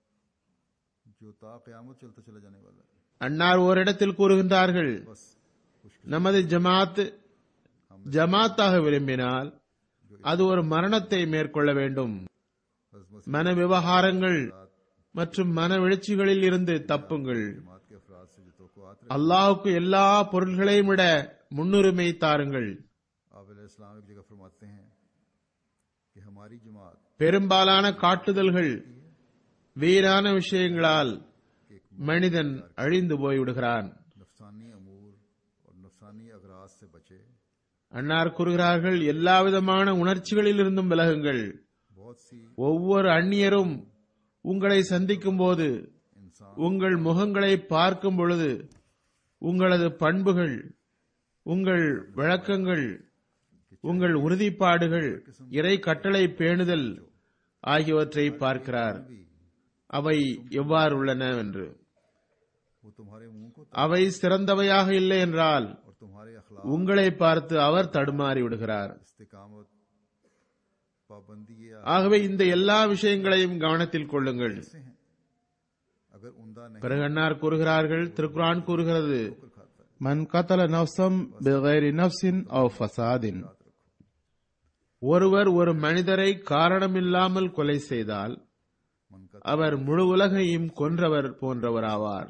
जो ता क़यामत चलता चला जाने वाला है அன்னார் ஓரிடத்தில் கூறுகின்றார்கள் बस खुश நமது ஜமாத் ஜமாத்தாக விரும்பினால் அது ஒரு மரணத்தை மேற்கொள்ள வேண்டும் हजमत மன விவகாரங்கள் மற்றும் மன எழுச்சிகளில் இருந்து தப்புங்கள் जमात के अफराद से जो तोक़ुआत அல்லாஹுக்கு எல்லா பொருள்களையும் விட முன்னுரிமை தாருங்கள் आबिल इस्लाम एक जगह फरमाते हैं कि हमारी जमात பெரும்பாலான காட்டுதல்கள் வீரான விஷயங்களால் மனிதன் அழிந்து போய்விடுகிறான் नफसानी அன்னார் கூறுகிறார்கள் எல்லா விதமான உணர்ச்சிகளிலிருந்தும் விலகுங்கள் बहुत सी ஒவ்வொரு அந்நியரும் உங்களை சந்திக்கும் போது इंसान உங்கள் முகங்களை பார்க்கும் பொழுது உங்களது பண்புகள் உங்கள் விளக்கங்கள் உங்கள் உறுதிப்பாடுகள் இறை கட்டளை பேணுதல் ஆகியவற்றை பார்க்கிறார் भी அவை எவ்வாறு உள்ளன என்று वो तुम्हारे मुंह को அவை சிறந்தவையாக இல்லை என்றால் और तुम्हारे अखलाक உங்களை பார்த்து அவர் தடுமாறி விடுகிறார் इस्तिकामत पाबंदी या ஆகவே இந்த எல்லா விஷயங்களையும் கவனத்தில் கொள்ளுங்கள் ऐसे हैं अगर उमदा नहीं பிறகு அன்னார் கூறுகிறார்கள் திருக்குரான் கூறுகிறது होकर खाता है من قتل نفسا بغير نفس او فساد याद रखो ஒருவர் ஒரு மனிதரை காரணமில்லாமல் கொலை செய்தால் मन का அவர் முழு உலகையும் கொன்றவர் போன்றவராவார்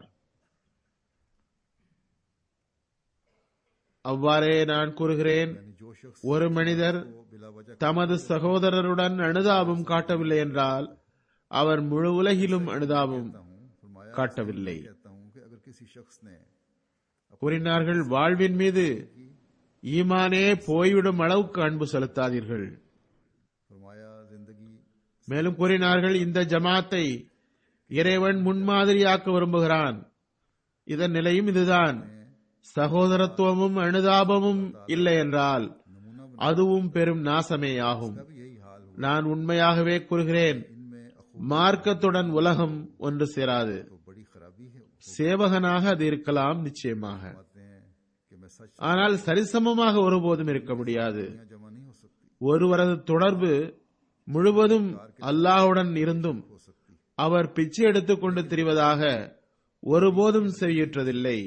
அவ்வாறே நான் கூறுகிறேன் यानी जो शख्स ஒரு மனிதர் को बिला वजह தமது சகோதரருடன் அனுதாபம் காட்டவில்லை என்றால் அவர் முழு உலகிலும் அனுதாபம் कहता हूँ फरमाया காட்டவில்லை कहता हूँ कि अगर किसी शख्स ने கூறினார்கள் வாழ்வின் மீது ஈமானே போய்விடும் அளவுக்கு அன்பு செலுத்தாதீர்கள் फरमाया जिंदगी மேலும் கூறினார்கள் இந்த ஜமாத்தை இறைவன் முன்மாதிரியாக்க விரும்புகிறான் இதன் நிலையும் இதுதான் சகோதரத்துவமும் அனுதாபமும் இல்லை என்றால் नमूना बना அதுவும் பெரும் நாசமே ஆகும் का भी यही हाल हुआ நான் உண்மையாகவே கூறுகிறேன் इनमें अखूब மார்க்கத்துடன் உலகம் ஒன்று சேராது तो बड़ी खराबी है சேவகனாக அது இருக்கலாம் நிச்சயமாக बातें हैं कि मैं सच ஆனால் சரிசமமாக ஒருபோதும் இருக்க முடியாது दुनिया जमा नहीं हो सकती ஒருவரது தொடர்பு முழுவதும் அல்லாஹுடன் இருந்தும் हो सकती அவர் பிச்சை எடுத்துக்கொண்டு திரிவதாக ஒருபோதும் செய்யுற்றதில்லை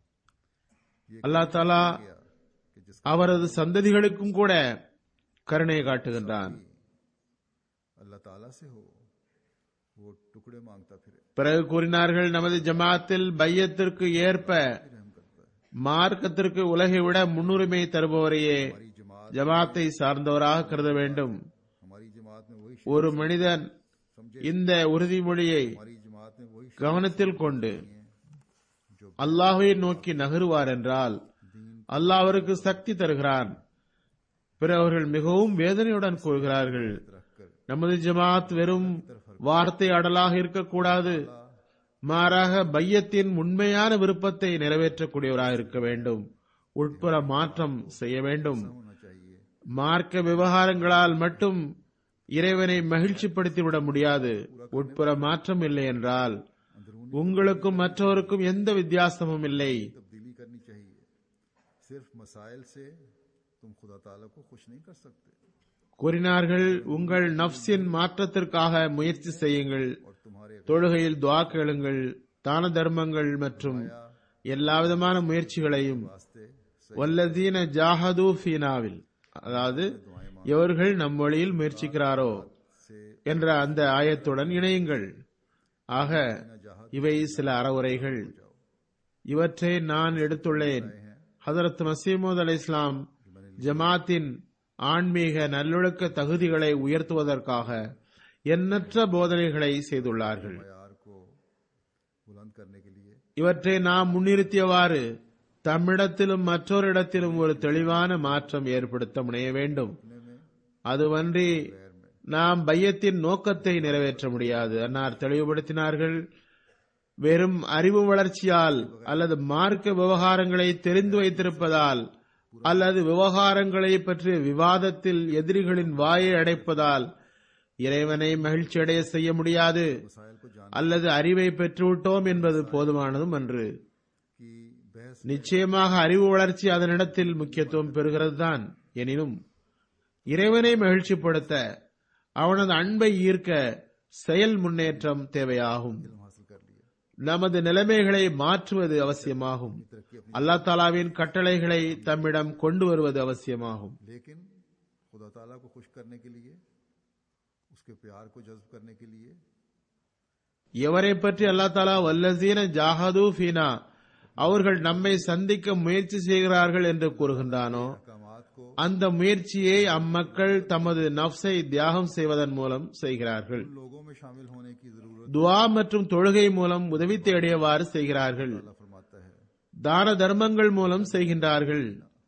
அல்லாஹ் தாலா गया कि जिस அவரது சந்ததிகளுக்கும் கூட கருணை காட்டுகின்றான் अल्लाह ताला से हो वो टुकड़े मांगता फिरे பிறகு கூறினார்கள் நமது ஜமாத்தில் பையத்திற்கு ஏற்ப रहम करता है மார்க்கத்திற்கு உலகை விட முன்னுரிமை தருபவரையே हमारी जमात ஜமாத்தை சார்ந்தவராக கருத வேண்டும் हमारी जमात में वही ஒரு மனிதன் समझे இந்த உறுதிமொழியை हमारी जमात में वही கவனத்தில் கொண்டு जो அல்லாஹ்வை நோக்கி நகருவார் என்றால் அல்லாஹ் அவருக்கு சக்தி தருகிறான் பிறகு அவர்கள் மிகவும் வேதனையுடன் கூறுகிறார்கள் रखकर நமது ஜமாத் வெறும் வார்த்தை அடலாக இருக்கக்கூடாது மாறாக பையத்தின் உண்மையான விருப்பத்தை நிறைவேற்றக்கூடியவராக இருக்க வேண்டும் உட்புற மாற்றம் செய்ய வேண்டும் होना चाहिए மார்க்க விவகாரங்களால் மட்டும் இறைவனை மகிழ்ச்சிப்படுத்தி விட முடியாது உட்புற மாற்றம் இல்லை என்றால் உங்களுக்கும் மற்றவருக்கும் எந்த வித்தியாசமும் இல்லை तब्दीली करनी चाहिए सिर्फ मसाइल से तुम खुदा ताला को खुश नहीं कर सकते கூறினார்கள் உங்கள் நப்சின் மாற்றத்திற்காக முயற்சி செய்யுங்கள் और तुम्हारे தொழுகையில் துவா கேளுங்கள் தான தர்மங்கள் மற்றும் எல்லா விதமான முயற்சிகளையும் वास्ते வல்லதீன ஜாஹது ஃபீனாவில் அதாவது எவர்கள் நம் வழியில் முயற்சிக்கிறாரோ से என்ற அந்த ஆயத்துடன் இணையுங்கள் ஆக இவை சில அறவுரைகள் இவற்றை நான் எடுத்துள்ளேன் ஹதரத் மசீமது அலை இஸ்லாம் ஜமாத்தின் ஆன்மீக நல்லொழுக்க தகுதிகளை உயர்த்துவதற்காக எண்ணற்ற போதனைகளை செய்துள்ளார்கள் यार को बुलंद करने के लिए இவற்றை நாம் முன்னிறுத்தியவாறு தம்மிடத்திலும் மற்றொரு இடத்திலும் ஒரு தெளிவான மாற்றம் ஏற்படுத்த முனைய வேண்டும் அதுவன்றி நாம் பையத்தின் நோக்கத்தை நிறைவேற்ற முடியாது அன்னார் தெளிவுபடுத்தினார்கள் வெறும் அறிவு வளர்ச்சியால் அல்லது மார்க்க விவகாரங்களை தெரிந்து வைத்திருப்பதால் அல்லது விவகாரங்களை பற்றிய விவாதத்தில் எதிரிகளின் வாயை அடைப்பதால் இறைவனை மகிழ்ச்சியடைய செய்ய முடியாது मसाइल को जान அல்லது அறிவை பெற்றுவிட்டோம் என்பது போதுமானதும் அன்று की बहस நிச்சயமாக அறிவு வளர்ச்சி அதனிடத்தில் முக்கியத்துவம் பெறுகிறது தான் எனினும் இறைவனை மகிழ்ச்சிப்படுத்த அவனது அன்பை ஈர்க்க செயல் முன்னேற்றம் தேவையாகும் हासिल कर लिया நமது நிலைமைகளை மாற்றுவது அவசியமாகும் அல்லா தாலாவின் கட்டளைகளை தம்மிடம் கொண்டு வருவது அவசியமாகும் लेकिन खुदा ताला को खुश करने के लिए उसके प्यार को जज्ब करने के लिए எவரை பற்றி அல்லா தாலா வல்லசீன ஜாஹது ஃபீனா அவர்கள் நம்மை சந்திக்க முயற்சி செய்கிறார்கள் என்று கூறுகின்றானோ अहकामात को அந்த முயற்சியை அம்மக்கள் தமது நப்சை தியாகம் செய்வதன் மூலம் செய்கிறார்கள் उन लोगों में शामिल होने की जरूरत துவா மற்றும் தொழுகை மூலம் உதவி தேடியவாறு செய்கிறார்கள் अल्लाह फरमाता है தான தர்மங்கள் மூலம் செய்கின்றார்கள்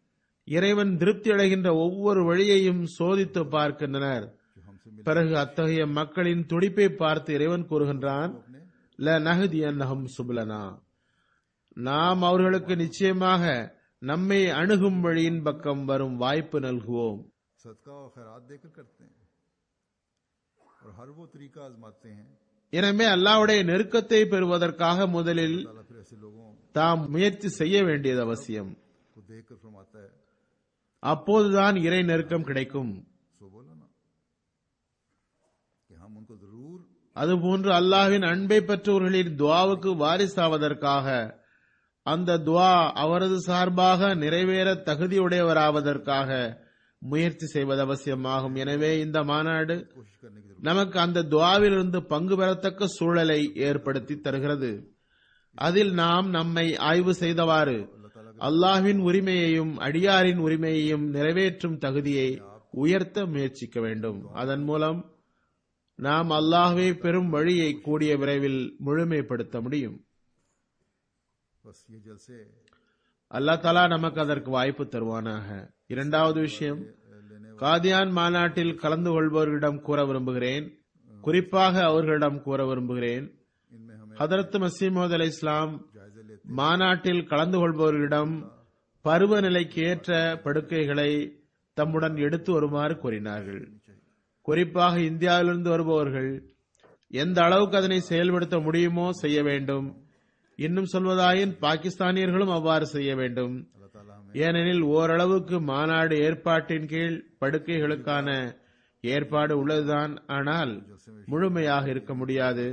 இறைவன் திருப்தி அடைகின்ற ஒவ்வொரு வழியையும் சோதித்து பார்க்கின்றனர் जो हमसे मिल பிறகு அத்தகைய மக்களின் துடிப்பை பார்த்து இறைவன் கூறுகின்றான் अपने ல நஹதியன்னஹும் சுபலனா நாம் அவர்களுக்கு நிச்சயமாக நம்மை அணுகும் வழியின் பக்கம் வரும் வாய்ப்பு நல்குவோம் सदका और खैरात देकर करते हैं और हर वो तरीका आजमाते हैं எனவே அல்லாஹ்வுடைய நெருக்கத்தை பெறுவதற்காக முதலில் ताला फिर ऐसे लोगों தாம் முயற்சி செய்ய வேண்டியது அவசியம் को देख कर फरमाता है அப்போதுதான் இறை நெருக்கம் கிடைக்கும் सो बोला ना कि हम उनको जरूर அதுபோன்று அல்லாஹ்வின் அன்பை பெற்றவர்களின் துவாவுக்கு வாரிசாவதற்காக அந்த துவா அவரது சார்பாக நிறைவேற தகுதியுடையவராவதற்காக முயற்சி செய்வது அவசியமாகும் எனவே இந்த மாநாடு कोशिश करने की जरूरत நமக்கு அந்த துவாவிலிருந்து பங்கு பெறத்தக்க சூழலை ஏற்படுத்தி தருகிறது அதில் நாம் நம்மை ஆய்வு செய்தவாறு அல்லாஹ்வின் உரிமையையும் அடியாரின் உரிமையையும் நிறைவேற்றும் தகுதியை உயர்த்த முயற்சிக்க வேண்டும் அதன் மூலம் நாம் அல்லாஹ்வை பெறும் வழியை கூடிய விரைவில் முழுமைப்படுத்த முடியும் बस ये जलसे அல்லாஹ் தலா நமக்கு அதற்கு வாய்ப்பு தருவானாக இரண்டாவது விஷயம் लेने காதியான் மாநாட்டில் கலந்து கொள்பவர்களிடம் கூற விரும்புகிறேன் குறிப்பாக அவர்களிடம் கூற விரும்புகிறேன் इनमें हमें ஹதரத் மசீமோத் அலை இஸ்லாம் जायजे लेते மாநாட்டில் கலந்து கொள்பவர்களிடம் பருவநிலைக்கு ஏற்ற படுக்கைகளை தம்முடன் எடுத்து வருமாறு கூறினார்கள் குறிப்பாக இந்தியாவிலிருந்து வருபவர்கள் எந்த அளவுக்கு அதனை செயல்படுத்த முடியுமோ செய்ய வேண்டும் இன்னும் சொல்வதாயின் பாகிஸ்தானியர்களும் அவ்வாறு செய்ய வேண்டும் अल्लाह ताला हमें ஏனெனில் ஓரளவுக்கு மாநாடு ஏற்பாட்டின் கீழ் படுக்கைகளுக்கான ஏற்பாடு உள்ளதுதான் ஆனால் முழுமையாக இருக்க முடியாது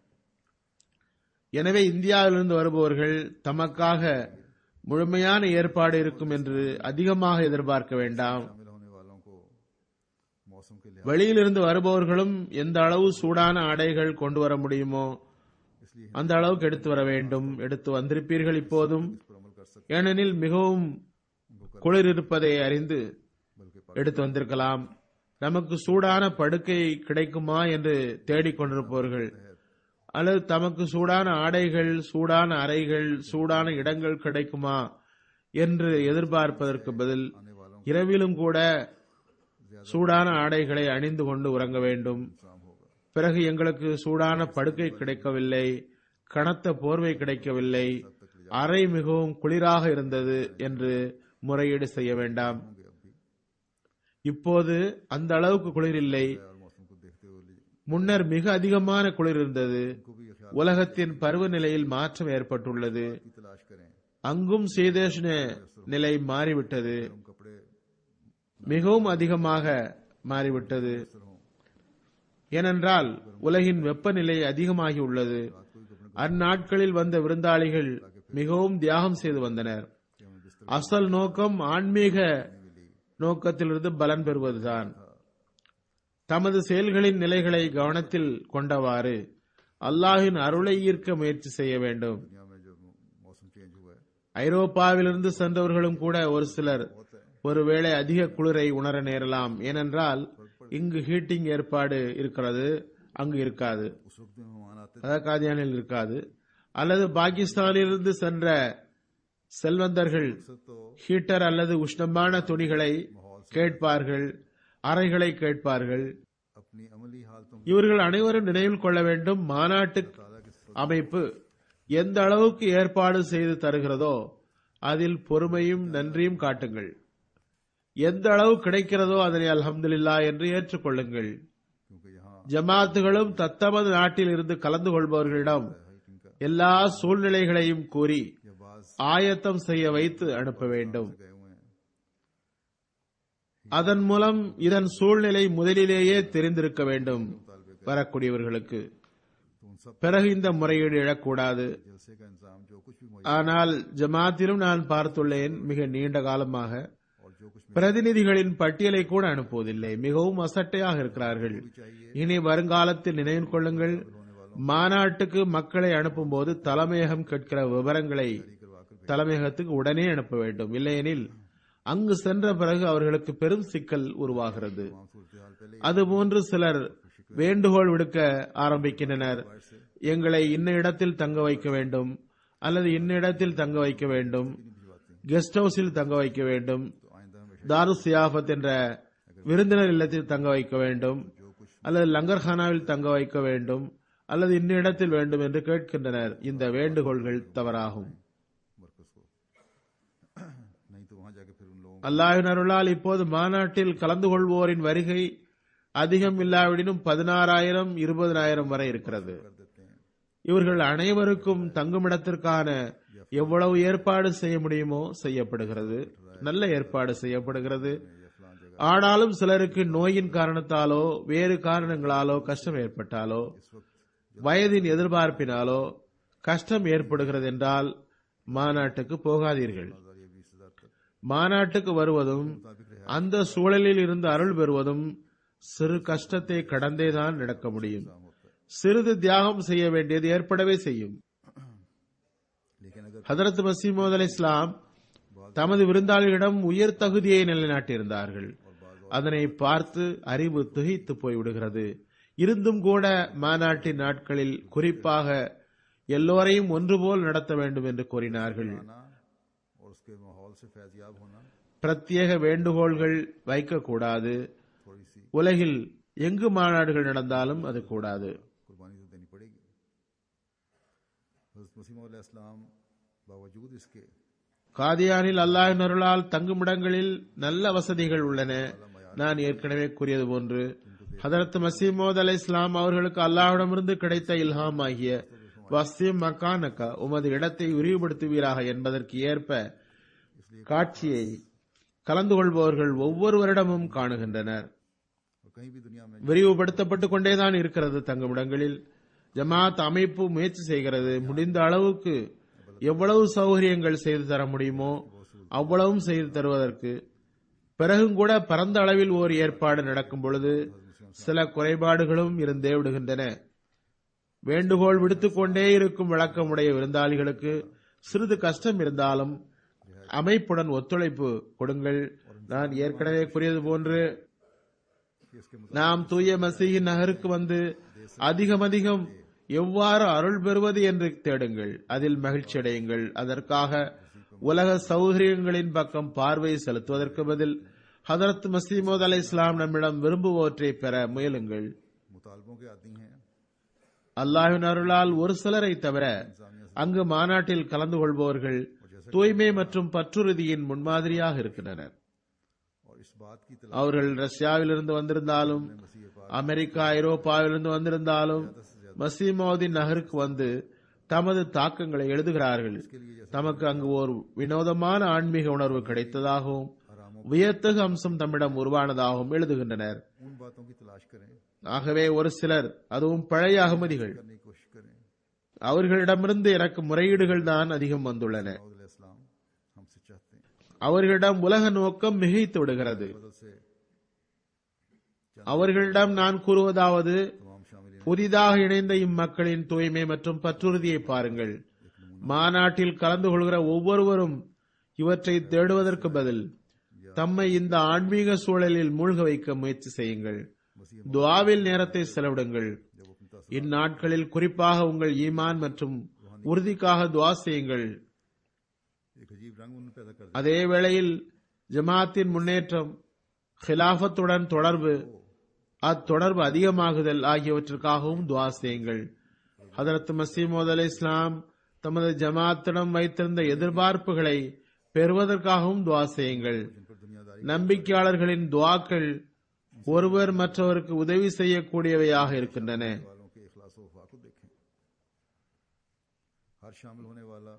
எனவே இந்தியாவிலிருந்து வருபவர்கள் தமக்காக முழுமையான ஏற்பாடு இருக்கும் என்று அதிகமாக எதிர்பார்க்க வேண்டாம் शामिल होने वालों को मौसम के लिहाज வெளியிலிருந்து வருபவர்களும் எந்த அளவு சூடான ஆடைகள் கொண்டு வர முடியுமோ इसलिए அந்த அளவுக்கு எடுத்து வர வேண்டும் எடுத்து வந்திருப்பீர்கள் இப்போதும் इस पर अमल कर सकते ஏனெனில் மிகவும் குளிர் இருப்பதை அறிந்து बल्कि எடுத்து வந்திருக்கலாம் நமக்கு சூடான படுக்கை கிடைக்குமா என்று தேடிக்கொண்டிருப்பவர்கள் அல்லது தமக்கு சூடான ஆடைகள் சூடான அறைகள் சூடான இடங்கள் கிடைக்குமா என்று எதிர்பார்ப்பதற்கு பதில் आने वालों இரவிலும் கூட சூடான ஆடைகளை அணிந்து கொண்டு உறங்க வேண்டும் काम होगा பிறகு எங்களுக்கு சூடான படுக்கை கிடைக்கவில்லை கனத்த போர்வை கிடைக்கவில்லை அறை மிகவும் குளிராக இருந்தது என்று முறையீடு செய்ய வேண்டாம் होंगे अब भी இப்போது அந்த அளவுக்கு குளிர் இல்லை और मौसम को देखते हुए लीजिए। முன்னர் மிக அதிகமான குளிர் இருந்தது उनको भी ये ख्याल உலகத்தின் பருவநிலையில் மாற்றம் ஏற்பட்டுள்ளது की तलाश करें அங்கும் சீதோஷ்ண நிலை மாறிவிட்டது हम कपड़े மிகவும் அதிகமாக மாறிவிட்டது असर हों ஏனென்றால் உலகின் வெப்பநிலை அதிகமாகி உள்ளது रात को भी कपड़े அந்நாட்களில் வந்த விருந்தாளிகள் மிகவும் தியாகம் செய்து வந்தனர் कि हमें बिस्तर அசல் நோக்கம் ஆன்மீக நோக்கத்திலிருந்து பலன் பெறுவதுதான் தமது செயல்களின் நிலைகளை கவனத்தில் கொண்டவாறு அல்லாஹின் அருளை ஈர்க்க முயற்சி செய்ய வேண்டும் दुनिया में जो मौसम चेंज हुआ है ஐரோப்பாவிலிருந்து சென்றவர்களும் கூட ஒரு சிலர் ஒருவேளை அதிக குளிரை உணர நேரலாம் ஏனென்றால் இங்கு ஹீட்டிங் ஏற்பாடு இருக்கிறது அங்கு இருக்காது उस वक्त भी मेहमान आते அதாவது காதியானில் இருக்காது அல்லது பாகிஸ்தானிலிருந்து சென்ற செல்வந்தர்கள் थे तो ஹீட்டர் அல்லது உஷ்ணமான துணிகளை கேட்பார்கள் அறைகளை கேட்பார்கள் अपनी अमली हालतों இவர்கள் அனைவரும் நினைவில் கொள்ள வேண்டும் மாநாட்டு ताला के அமைப்பு எந்த அளவுக்கு ஏற்பாடு செய்து தருகிறதோ அதில் பொறுமையும் நன்றியும் காட்டுங்கள் எந்த அளவு கிடைக்கிறதோ அதனை அல்ஹம்துலில்லா என்று ஏற்றுக்கொள்ளுங்கள் क्योंकि यहाँ ஜமாத்துகளும் தத்தமது நாட்டில் இருந்து கலந்து கொள்பவர்களிடம் हाइकिंग का எல்லா சூழ்நிலைகளையும் கூறி या बाज ஆயத்தம் செய்ய வைத்து அனுப்ப வேண்டும் गए हुए हैं அதன் மூலம் இதன் சூழ்நிலை முதலிலேயே தெரிந்திருக்க வேண்டும் வரக்கூடியவர்களுக்கு तो उन सब பிறகு இந்த முறையீடு எழக்கூடாது जलसे का इंतजाम जो कुछ भी मौजूद ஆனால் ஜமாத்திலும் நான் பார்த்துள்ளேன் மிக நீண்ட காலமாக और जो कुछ பிரதிநிதிகளின் பட்டியலை கூட அனுப்புவதில்லை மிகவும் அசட்டையாக இருக்கிறார்கள் இனி வருங்காலத்தில் நினைவில் கொள்ளுங்கள் மாநாட்டுக்கு மக்களை அனுப்பும்போது தலைமையகம் கேட்கிற விவரங்களை தலைமையகத்துக்கு உடனே அனுப்ப வேண்டும் இல்லையெனில் அங்கு சென்ற பிறகு அவர்களுக்கு பெரும் சிக்கல் உருவாகிறது सूरत हाल पहले அதுபோன்று சிலர் வேண்டுகோள் விடுக்க ஆரம்பிக்கின்றனர் எங்களை இன்ன இடத்தில் தங்க வைக்க வேண்டும் அல்லது இன்ன இடத்தில் தங்க வைக்க வேண்டும் கெஸ்ட் ஹவுஸில் தங்க வைக்க வேண்டும் தாரு சியாஃபத் என்ற விருந்தினர் இல்லத்தில் தங்க வைக்க வேண்டும் அல்லது லங்கர்ஹானாவில் தங்க வைக்க வேண்டும் அல்லது இன்ன இடத்தில் வேண்டும் என்று கேட்கின்றனர் இந்த வேண்டுகோள்கள் தவறாகும் मरकज को नहीं तो वहां जाके फिर उन लोगों அல்லாஹின் அருளால் இப்போது மாநாட்டில் கலந்து கொள்வோரின் வருகை அதிகம் இல்லாவிடினும் பதினாறாயிரம் இருபதனாயிரம் வரை இருக்கிறது को कर देते हैं இவர்கள் அனைவருக்கும் தங்குமிடத்திற்கான எவ்வளவு ஏற்பாடு செய்ய முடியுமோ செய்யப்படுகிறது நல்ல ஏற்பாடு செய்யப்படுகிறது ये फलां जगह ஆனாலும் சிலருக்கு நோயின் காரணத்தாலோ வேறு காரணங்களாலோ கஷ்டம் ஏற்பட்டாலோ इस वक्त வயதின் எதிர்பார்ப்பினாலோ கஷ்டம் ஏற்படுகிறது என்றால் மாநாட்டுக்கு போகாதீர்கள் हजार या बीस हजार तक மாநாட்டுக்கு வருவதும் मुताबिक रहा அந்த சூழலில் இருந்து அருள் பெறுவதும் சிறு கஷ்டத்தை கடந்தேதான் நடக்க முடியும் काम होता है சிறிது தியாகம் செய்ய வேண்டியது ஏற்படவே செய்யும் लेकिन अगर ஹதரத் மசீமோத் அலி இஸ்லாம் தமது விருந்தாளிகளிடம் உயர் தகுதியை நிலைநாட்டியிருந்தார்கள் அதனை பார்த்து அறிவு திகைத்து போய்விடுகிறது இருந்தும் கூட மாநாட்டின் நாட்களில் குறிப்பாக எல்லோரையும் ஒன்றுபோல் நடத்த வேண்டும் என்று கூறினார்கள் आना और उसके माहौल से फैजियाब होना பிரத்யேக வேண்டுகோள்கள் வைக்கக்கூடாது थोड़ी सी உலகில் எங்கு மாநாடுகள் நடந்தாலும் அது கூடாது कुर्बानी तो देनी पड़ेगी हजरत मसीम इस्लाम बावजूद इसके காதியானில் அல்லாஹின் அருளால் தங்குமிடங்களில் நல்ல வசதிகள் உள்ளன நான் ஏற்கனவே கூறியது போன்று ஹதரத் மசீமோத் அலை இஸ்லாம் அவர்களுக்கு அல்லாஹ்விடமிருந்து கிடைத்த இல்ஹாம் ஆகிய வசிம் மக்கானக்கா உமது இடத்தை விரிவுபடுத்துவீராக என்பதற்கு ஏற்ப காட்சியை கலந்து கொள்பவர்கள் ஒவ்வொருவரிடமும் காணுகின்றனர் और कहीं भी दुनिया में விரிவுபடுத்தப்பட்டுக் கொண்டேதான் இருக்கிறது தங்குமிடங்களில் ஜமாத் அமைப்பு முயற்சி செய்கிறது முடிந்த அளவுக்கு எவ்வளவு சௌகரியங்கள் செய்து தர முடியுமோ அவ்வளவும் செய்து தருவதற்கு பிறகும் கூட பரந்த அளவில் ஓர் ஏற்பாடு நடக்கும் பொழுது சில குறைபாடுகளும் இருந்தே விடுகின்றன வேண்டுகோள் விடுத்துக் கொண்டே இருக்கும் வழக்கமுடைய விருந்தாளிகளுக்கு சிறிது கஷ்டம் இருந்தாலும் அமைப்புடன் ஒத்துழைப்பு கொடுங்கள் நான் ஏற்கனவே கூறியது போன்று कि इसके நாம் தூய மசீகின் நகருக்கு வந்து அதிகம் அதிகம் எவ்வாறு அருள் பெறுவது என்று தேடுங்கள் அதில் மகிழ்ச்சி அடையுங்கள் அதற்காக உலக சௌகரியங்களின் பக்கம் பார்வை செலுத்துவதற்கு பதில் ஹதரத் மசீமோத் அலை இஸ்லாம் நம்மிடம் விரும்புவற்றை பெற முயலுங்கள் मुतालबों के आदि हैं அல்லாஹின் அருளால் ஒரு சிலரை தவிர அங்கு மாநாட்டில் கலந்து கொள்பவர்கள் தூய்மை மற்றும் பற்றுறுதியின் முன்மாதிரியாக இருக்கின்றனர் और इस बात की तलाश அவர்கள் ரஷ்யாவிலிருந்து வந்திருந்தாலும் அமெரிக்கா ஐரோப்பாவிலிருந்து வந்திருந்தாலும் மசீமோதின் நகருக்கு வந்து தமது தாக்கங்களை எழுதுகிறார்கள் தமக்கு அங்கு ஒரு வினோதமான ஆன்மீக உணர்வு கிடைத்ததாகவும் வியத்தகு அம்சம் தம்மிடம் உருவானதாகவும் எழுதுகின்றனர் उन बातों की तलाश करें ஆகவே ஒரு சிலர் அதுவும் பழைய அகமதிகள் करने की कोशिश करें அவர்களிடமிருந்து எனக்கு முறையீடுகள் தான் அதிகம் வந்துள்ளன दाऊद इस्लाम हमसे चाहते हैं அவர்களிடம் உலக நோக்கம் மிகைத்து விடுகிறது बदल से அவர்களிடம் நான் கூறுவதாவது तमाम शामिल புதிதாக இணைந்த இம்மக்களின் தூய்மை மற்றும் பற்றுறுதியை பாருங்கள் மாநாட்டில் கலந்து கொள்கிற ஒவ்வொருவரும் இவற்றை தேடுவதற்கு பதில் தம்மை இந்த ஆன்மீக சூழலில் மூழ்க வைக்க முயற்சி செய்யுங்கள் துவாவில் நேரத்தை செலவிடுங்கள் जब अपनी तास இந்நாட்களில் குறிப்பாக உங்கள் ஈமான் மற்றும் உறுதிக்காக துவா செய்யுங்கள் एक अजीब रंग उन्होंने पैदा कर அதே வேளையில் ஜமாத்தின் முன்னேற்றம் ஹிலாஃபத்துடன் தொடர்பு அத்தொடர்பு அதிகமாகுதல் ஆகியவற்றிற்காகவும் துவா செய்யுங்கள் ஹதரத் மசீமோத் அலி இஸ்லாம் தமது ஜமாத்திடம் வைத்திருந்த எதிர்பார்ப்புகளை பெறுவதற்காகவும் துவா செய்யுங்கள் जिन पर दुनियादारी நம்பிக்கையாளர்களின் துவாக்கள் ஒருவர் மற்றவருக்கு உதவி செய்யக்கூடியவையாக இருக்கின்றன वालों के इखलास वफा को देखें हर शामिल होने वाला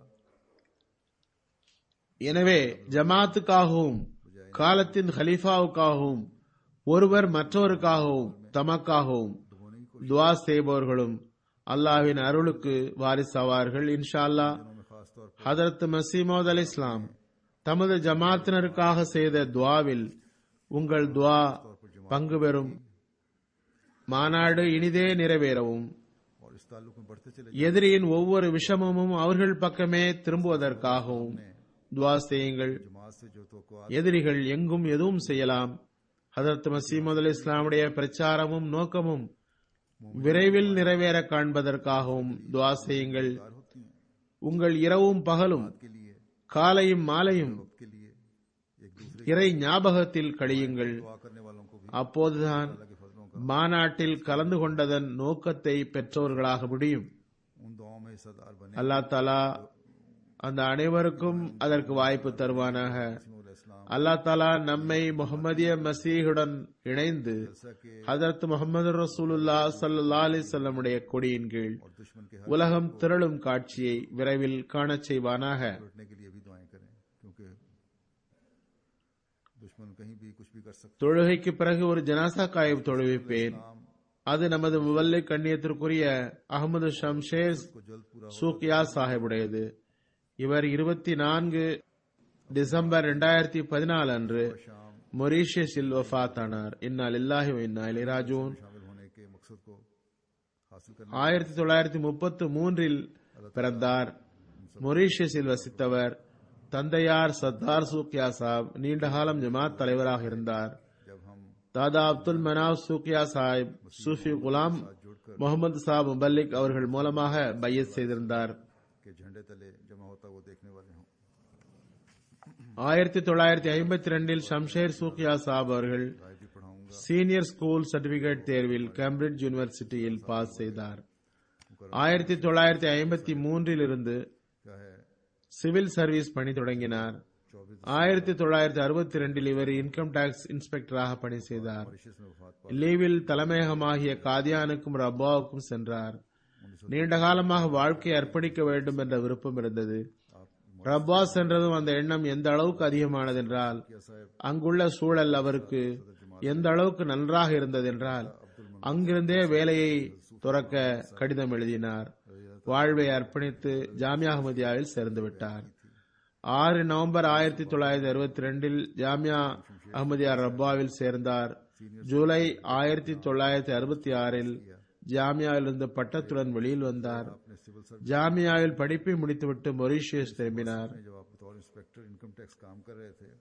எனவே ஜமாத்துக்காகவும் காலத்தின் ஹலீஃபாவுக்காகவும் ஒருவர் மற்றவருக்காகவும் தமக்காகவும் துவா செய்பவர்களும் அல்லாஹ்வின் அருளுக்கு வாரிசாவார்கள் இன்ஷா அல்லாஹ் में खास तौर ஹதரத் மசீமோத் அலி இஸ்லாம் தமது ஜமாத்தினருக்காக செய்த துவாவில் உங்கள் துவா பங்கு பெறும் மாநாடு இனிதே நிறைவேறவும் और इस ताल्लुक में बढ़ते चले எதிரியின் ஒவ்வொரு விஷமமும் அவர்கள் பக்கமே திரும்புவதற்காகவும் துவா செய்யுங்கள் जमात से जो तो எதிரிகள் எங்கும் எதுவும் செய்யலாம் ஹதரத் மசீமது அலி இஸ்லாமுடைய பிரச்சாரமும் நோக்கமும் விரைவில் நிறைவேற காண்பதற்காகவும் துவா செய்யுங்கள் होती हैं உங்கள் இரவும் பகலும் के लिए காலையும் மாலையும் के लिए एक दूसरे இறை ஞாபகத்தில் கழியுங்கள் दुआ करने वालों को भी அப்போதுதான் अल्लाह के फजलों का மாநாட்டில் கலந்து கொண்டதன் நோக்கத்தை பெற்றவர்களாக முடியும் उन दुआओं में हिस्सेदार बने அல்லாஹ் தாலா அந்த அனைவருக்கும் அதற்கு வாய்ப்பு தருவானாக इस्लाम அல்லாஹ் தாலா நம்மை முகமதிய மசீஹுடன் இணைந்து जैसा कि ஹதரத் முகமது ரசூலுல்லா சல்லா அலிசல்லமுடைய கொடியின் கீழ் और दुश्मन के உலகம் திரளும் காட்சியை விரைவில் காணச் செய்வானாக लौटने के लिए भी दुआएं करें क्योंकि दुश्मन कहीं भी कुछ भी कर सकते தொழுகைக்கு பிறகு ஒரு ஜனாசா காயம் தொழுவிப்பேன் அது நமது முவல்லை கண்ணியத்திற்குரிய அகமது ஷம்ஷேர் को जल्द पूरा சூக்கியா சாஹிபுடையது இவர் இருபத்தி நான்கு டிசம்பர் இரண்டாயிரத்தி பதினாலு அன்று शाम மொரீஷியஸில் வஃபாத்தானார் இன்னால் இல்லாஹி இன்னா இளைராஜூன் शामिल होने के मकसद को हासिल करने ஆயிரத்தி தொள்ளாயிரத்தி முப்பத்து மூன்றில் பிறந்தார் மொரீஷியஸில் வசித்தவர் தந்தையார் சர்தார் சூக்கியா சாப் நீண்ட காலம் ஜமாத் தலைவராக இருந்தார் जब हम தாதா அப்துல் மனாவ் சூக்கியா சாஹிப் சூஃபி குலாம் முகமது சாப் முபல்லிக் அவர்கள் மூலமாக பையத் செய்திருந்தார் के झंडे तले जमा होता वो देखने वाले हों ஆயிரத்தி தொள்ளாயிரத்தி ஐம்பத்தி ரெண்டில் ஷம்ஷேர் சூக்கியா சாப் அவர்கள் राय भी पढ़ाऊंगा சீனியர் ஸ்கூல் சர்டிபிகேட் தேர்வில் கேம்பிரிட்ஜ் யூனிவர்சிட்டியில் பாஸ் செய்தார் ஆயிரத்தி தொள்ளாயிரத்தி ஐம்பத்தி மூன்றில் இருந்து क्या है சிவில் சர்வீஸ் பணி தொடங்கினார் चौबीस ஆயிரத்தி தொள்ளாயிரத்தி அறுபத்தி ரெண்டில் இவர் இன்கம் டாக்ஸ் இன்ஸ்பெக்டராக பணி செய்தார் मॉरिशस में वफात லீவில் தலைமையகமாகிய காதியானுக்கும் ரப்பாவுக்கும் சென்றார் நீண்ட காலமாக வாழ்க்கையை அர்ப்பணிக்க வேண்டும் என்ற விருப்பம் இருந்தது ரப்பா சென்றதும் அந்த எண்ணம் எந்த அளவுக்கு அதிகமானது என்றால் அங்குள்ள சூழல் அவருக்கு எந்த அளவுக்கு நன்றாக இருந்தது என்றால் அங்கிருந்தே வேலையை துறக்க கடிதம் எழுதினார் வாழ்வை அர்ப்பணித்து ஜாமியா அஹமதியாவில் சேர்ந்து விட்டார் ஆறு நவம்பர் ஆயிரத்தி தொள்ளாயிரத்தி அறுபத்தி ரெண்டில் ஜாமியா அஹமதியா ரப்பாவில் சேர்ந்தார் ஜூலை ஆயிரத்தி தொள்ளாயிரத்தி அறுபத்தி ஆறில் ஜாமியாவிலிருந்து பட்டத்துடன் வெளியில் வந்தார் अपने सिविल सर्विस ஜாமியாவில் படிப்பை முடித்துவிட்டு மொரீஷியஸ் திரும்பினார் में जब आप बतौर इंस्पेक्टर इनकम टैक्स काम कर रहे थे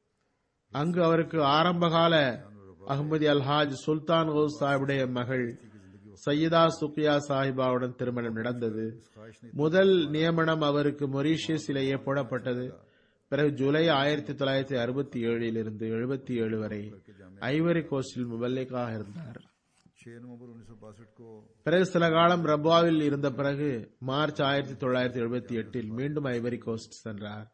அங்கு அவருக்கு ஆரம்பகால அஹ்மதி அல்ஹாஜ் சுல்தான் கௌஸ் சாஹிபுடைய மகள் சையதா சுக்கியா சாஹிபாவுடன் திருமணம் நடந்தது முதல் நியமனம் அவருக்கு மொரீஷியஸிலேயே போடப்பட்டது பிறகு ஜூலை ஆயிரத்தி தொள்ளாயிரத்தி அறுபத்தி ஏழில் இருந்து எழுபத்தி ஏழு வரை ஐவரி கோஸ்டில் முபல்லிக்காக இருந்தார் छह नवंबर उन्नीस सौ बासठ को பிறகு சில காலம் ரப்வாவில் இருந்த பிறகு மார்ச் ஆயிரத்தி தொள்ளாயிரத்தி எழுபத்தி எட்டில் மீண்டும் ஐவரி கோஸ்ட் சென்றார்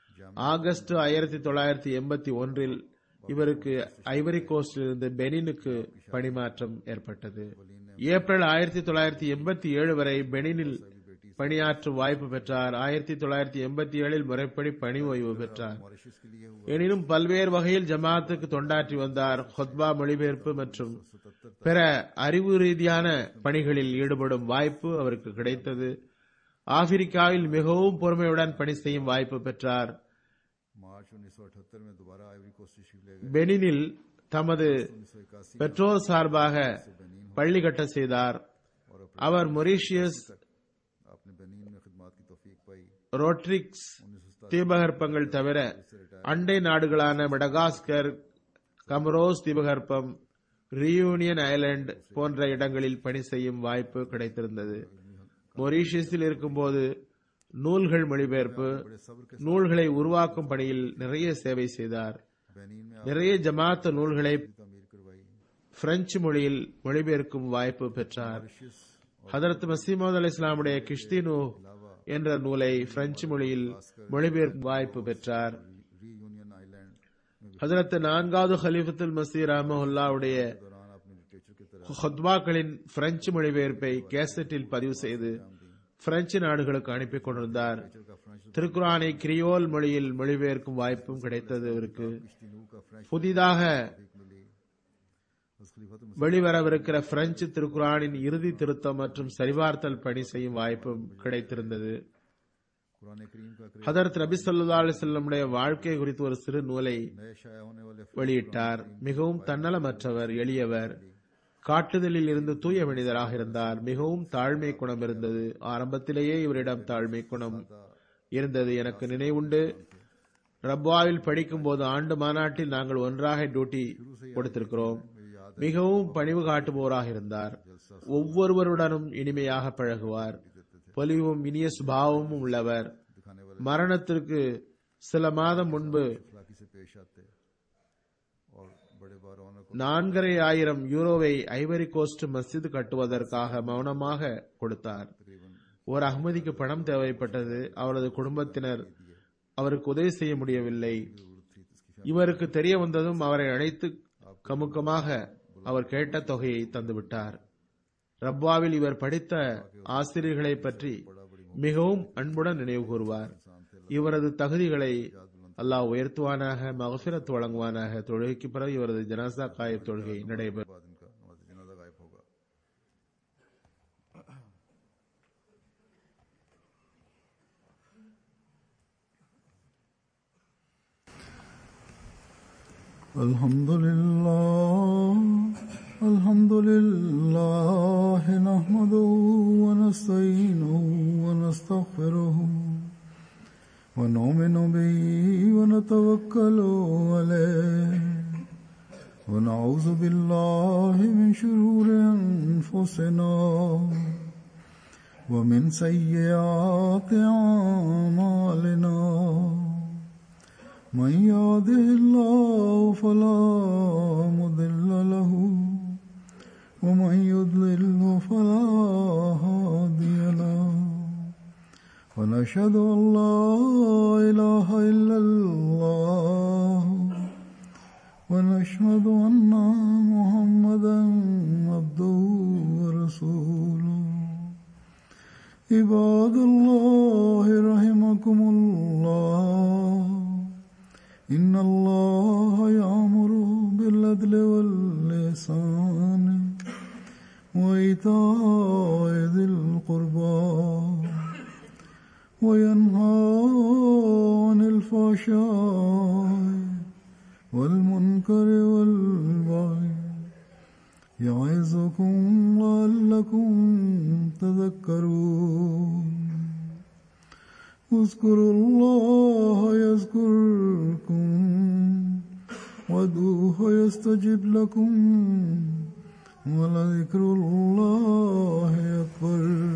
ஆகஸ்ட் ஆயிரத்தி தொள்ளாயிரத்தி எண்பத்தி ஒன்றில் இவருக்கு ஐவரி கோஸ்டில் இருந்து பெனினுக்கு பணிமாற்றம் ஏற்பட்டது ஏப்ரல் ஆயிரத்தி தொள்ளாயிரத்தி எண்பத்தி ஏழு வரை பெனினில் பணியாற்றும் வாய்ப்பு பெற்றார் ஆயிரத்தி தொள்ளாயிரத்தி எண்பத்தி ஏழில் முறைப்படி பணி ஓய்வு பெற்றார் मॉरिशस के लिए हुआ எனினும் பல்வேறு வகையில் ஜமாத்துக்கு தொண்டாற்றி வந்தார் ஹொத்பா மொழிபெயர்ப்பு மற்றும் பிற அறிவு ரீதியான பணிகளில் ஈடுபடும் வாய்ப்பு அவருக்கு கிடைத்தது ஆப்பிரிக்காவில் மிகவும் பொறுமையுடன் பணி செய்யும் வாய்ப்பு பெற்றார் मार्च उन्नीस सौ अठहत्तर में दोबारा आइवरी कोस्ट तशरीफ ले गए பெனினில் தமது उन्नीस सौ इक्यासी பெற்றோர் சார்பாக பள்ளி கட்ட செய்தார் और அவர் மொரீஷியஸ் आपने बेनीन में खिदमत की तौफीक पाई ரோட்ரிக்ஸ் தீபகற்பங்கள் தவிர அண்டை நாடுகளான மெடகாஸ்கர் கமரோஸ் தீபகற்பம் ரியூனியன் ஐலாண்ட் போன்ற இடங்களில் பணி செய்யும் வாய்ப்பு கிடைத்திருந்தது மொரீஷியஸில் இருக்கும்போது நூல்கள் மொழிபெயர்ப்பு நூல்களை உருவாக்கும் பணியில் நிறைய சேவை செய்தார் बेनीन में நிறைய ஜமாத் நூல்களை तमीर करवाई பிரெஞ்சு மொழியில் மொழிபெயர்க்கும் வாய்ப்பு பெற்றார் ஹதரத் மசீமது அலி இஸ்லாமுடைய கிஷ்தினு என்ற நூலை பிரெஞ்சு மொழியில் மொழிபெயர்க்கும் வாய்ப்பு பெற்றார் री यूनियन आइलैंड में ஹதரத் நான்காவது ஹலீஃபத்துல் மசீர் ரஹமஹுல்லாவுடைய दौरान आपने लिटरेचर की तरह ஹொத்பாக்களின் பிரெஞ்சு மொழிபெயர்ப்பை கேசட்டில் பதிவு செய்து பிரெஞ்சு நாடுகளுக்கு அனுப்பி கொண்டிருந்தார் का फ्रेंच திருக்குரானை கிரியோல் மொழியில் மொழிபெயர்க்கும் வாய்ப்பும் கிடைத்தது அவருக்கு किश्तिनू का फ्रेंच புதிதாக तौफीक मिली उस खलीफत வெளிவரவிருக்கிற பிரெஞ்சு திருக்குரானின் இறுதி திருத்தம் மற்றும் சரிபார்த்தல் பணி செய்யும் வாய்ப்பும் கிடைத்திருந்தது कुरान करीम का ஹதரத் நபி ஸல்லல்லாஹு அலைஹி வஸல்லமுடைய வாழ்க்கை குறித்து ஒரு சிறு நூலை नए शाया होने वाले வெளியிட்டார் மிகவும் தன்னலமற்றவர் எளியவர் காட்டுதலில் இருந்து தூய மனிதராக இருந்தார் மிகவும் தாழ்மை குணம் இருந்தது ஆரம்பத்திலேயே இவரிடம் தாழ்மை குணம் இருந்தது எனக்கு நினைவுண்டு ரப்வாவில் படிக்கும் போது ஆண்டு மாநாட்டில் நாங்கள் ஒன்றாக டியூட்டி கொடுத்திருக்கிறோம் மிகவும் பணிவு காட்டுபவராக இருந்தார் ஒவ்வொருவருடனும் இனிமையாக பழகுவார் பொலிவும் இனிய சுபாவமும் உள்ளவர் दिखाने वाले மரணத்திற்கு சில மாதம் முன்பு अखलाकी से पेश आते बार रौनक நான்கரை ஆயிரம் யூரோவை ஐவரி கோஸ்ட் மஸ்ஜித் கட்டுவதற்காக மௌனமாக கொடுத்தார் ஒரு அகமதிக்கு பணம் தேவைப்பட்டது அவரது குடும்பத்தினர் அவருக்கு உதவி செய்ய முடியவில்லை இவருக்கு தெரிய வந்ததும் அவரை அழைத்து கமுக்கமாக அவர் கேட்ட தொகையை தந்துவிட்டார் ரப்பாவில் இவர் படித்த ஆசிரியர்களை பற்றி மிகவும் அன்புடன் நினைவு கூறுவார் இவரது தகுதிகளை அல்லாஹ் உயர்த்துவானாக மகசிரத் வழங்குவானாக தொழுகைக்கு பிறகு இவரது ஜனாசா காய தொழுகை நடைபெறும் बाद इनका नमाज जनाजा गायब होगा الحمد لله الحمد لله نحمده ونستعينه ونستغفره ونؤمن به ونتوكل عليه ونعوذ بالله من شرور أنفسنا ومن سيئات أعمالنا من يهده الله فلا مضل له ومن يضلل فلا هادي له ونشهد أن لا إله إلا الله ونشهد أن محمدا عبده ورسوله عباد الله رحمكم الله إن الله يأمر بالعدل واللسان وإيتاء ذي القربى وينهى عن الفحشاء والمنكر والبغي يعظكم لعلكم تذكرون اذكروا الله يذكركم وادعوه يستجب لكم ولذكر الله أكبر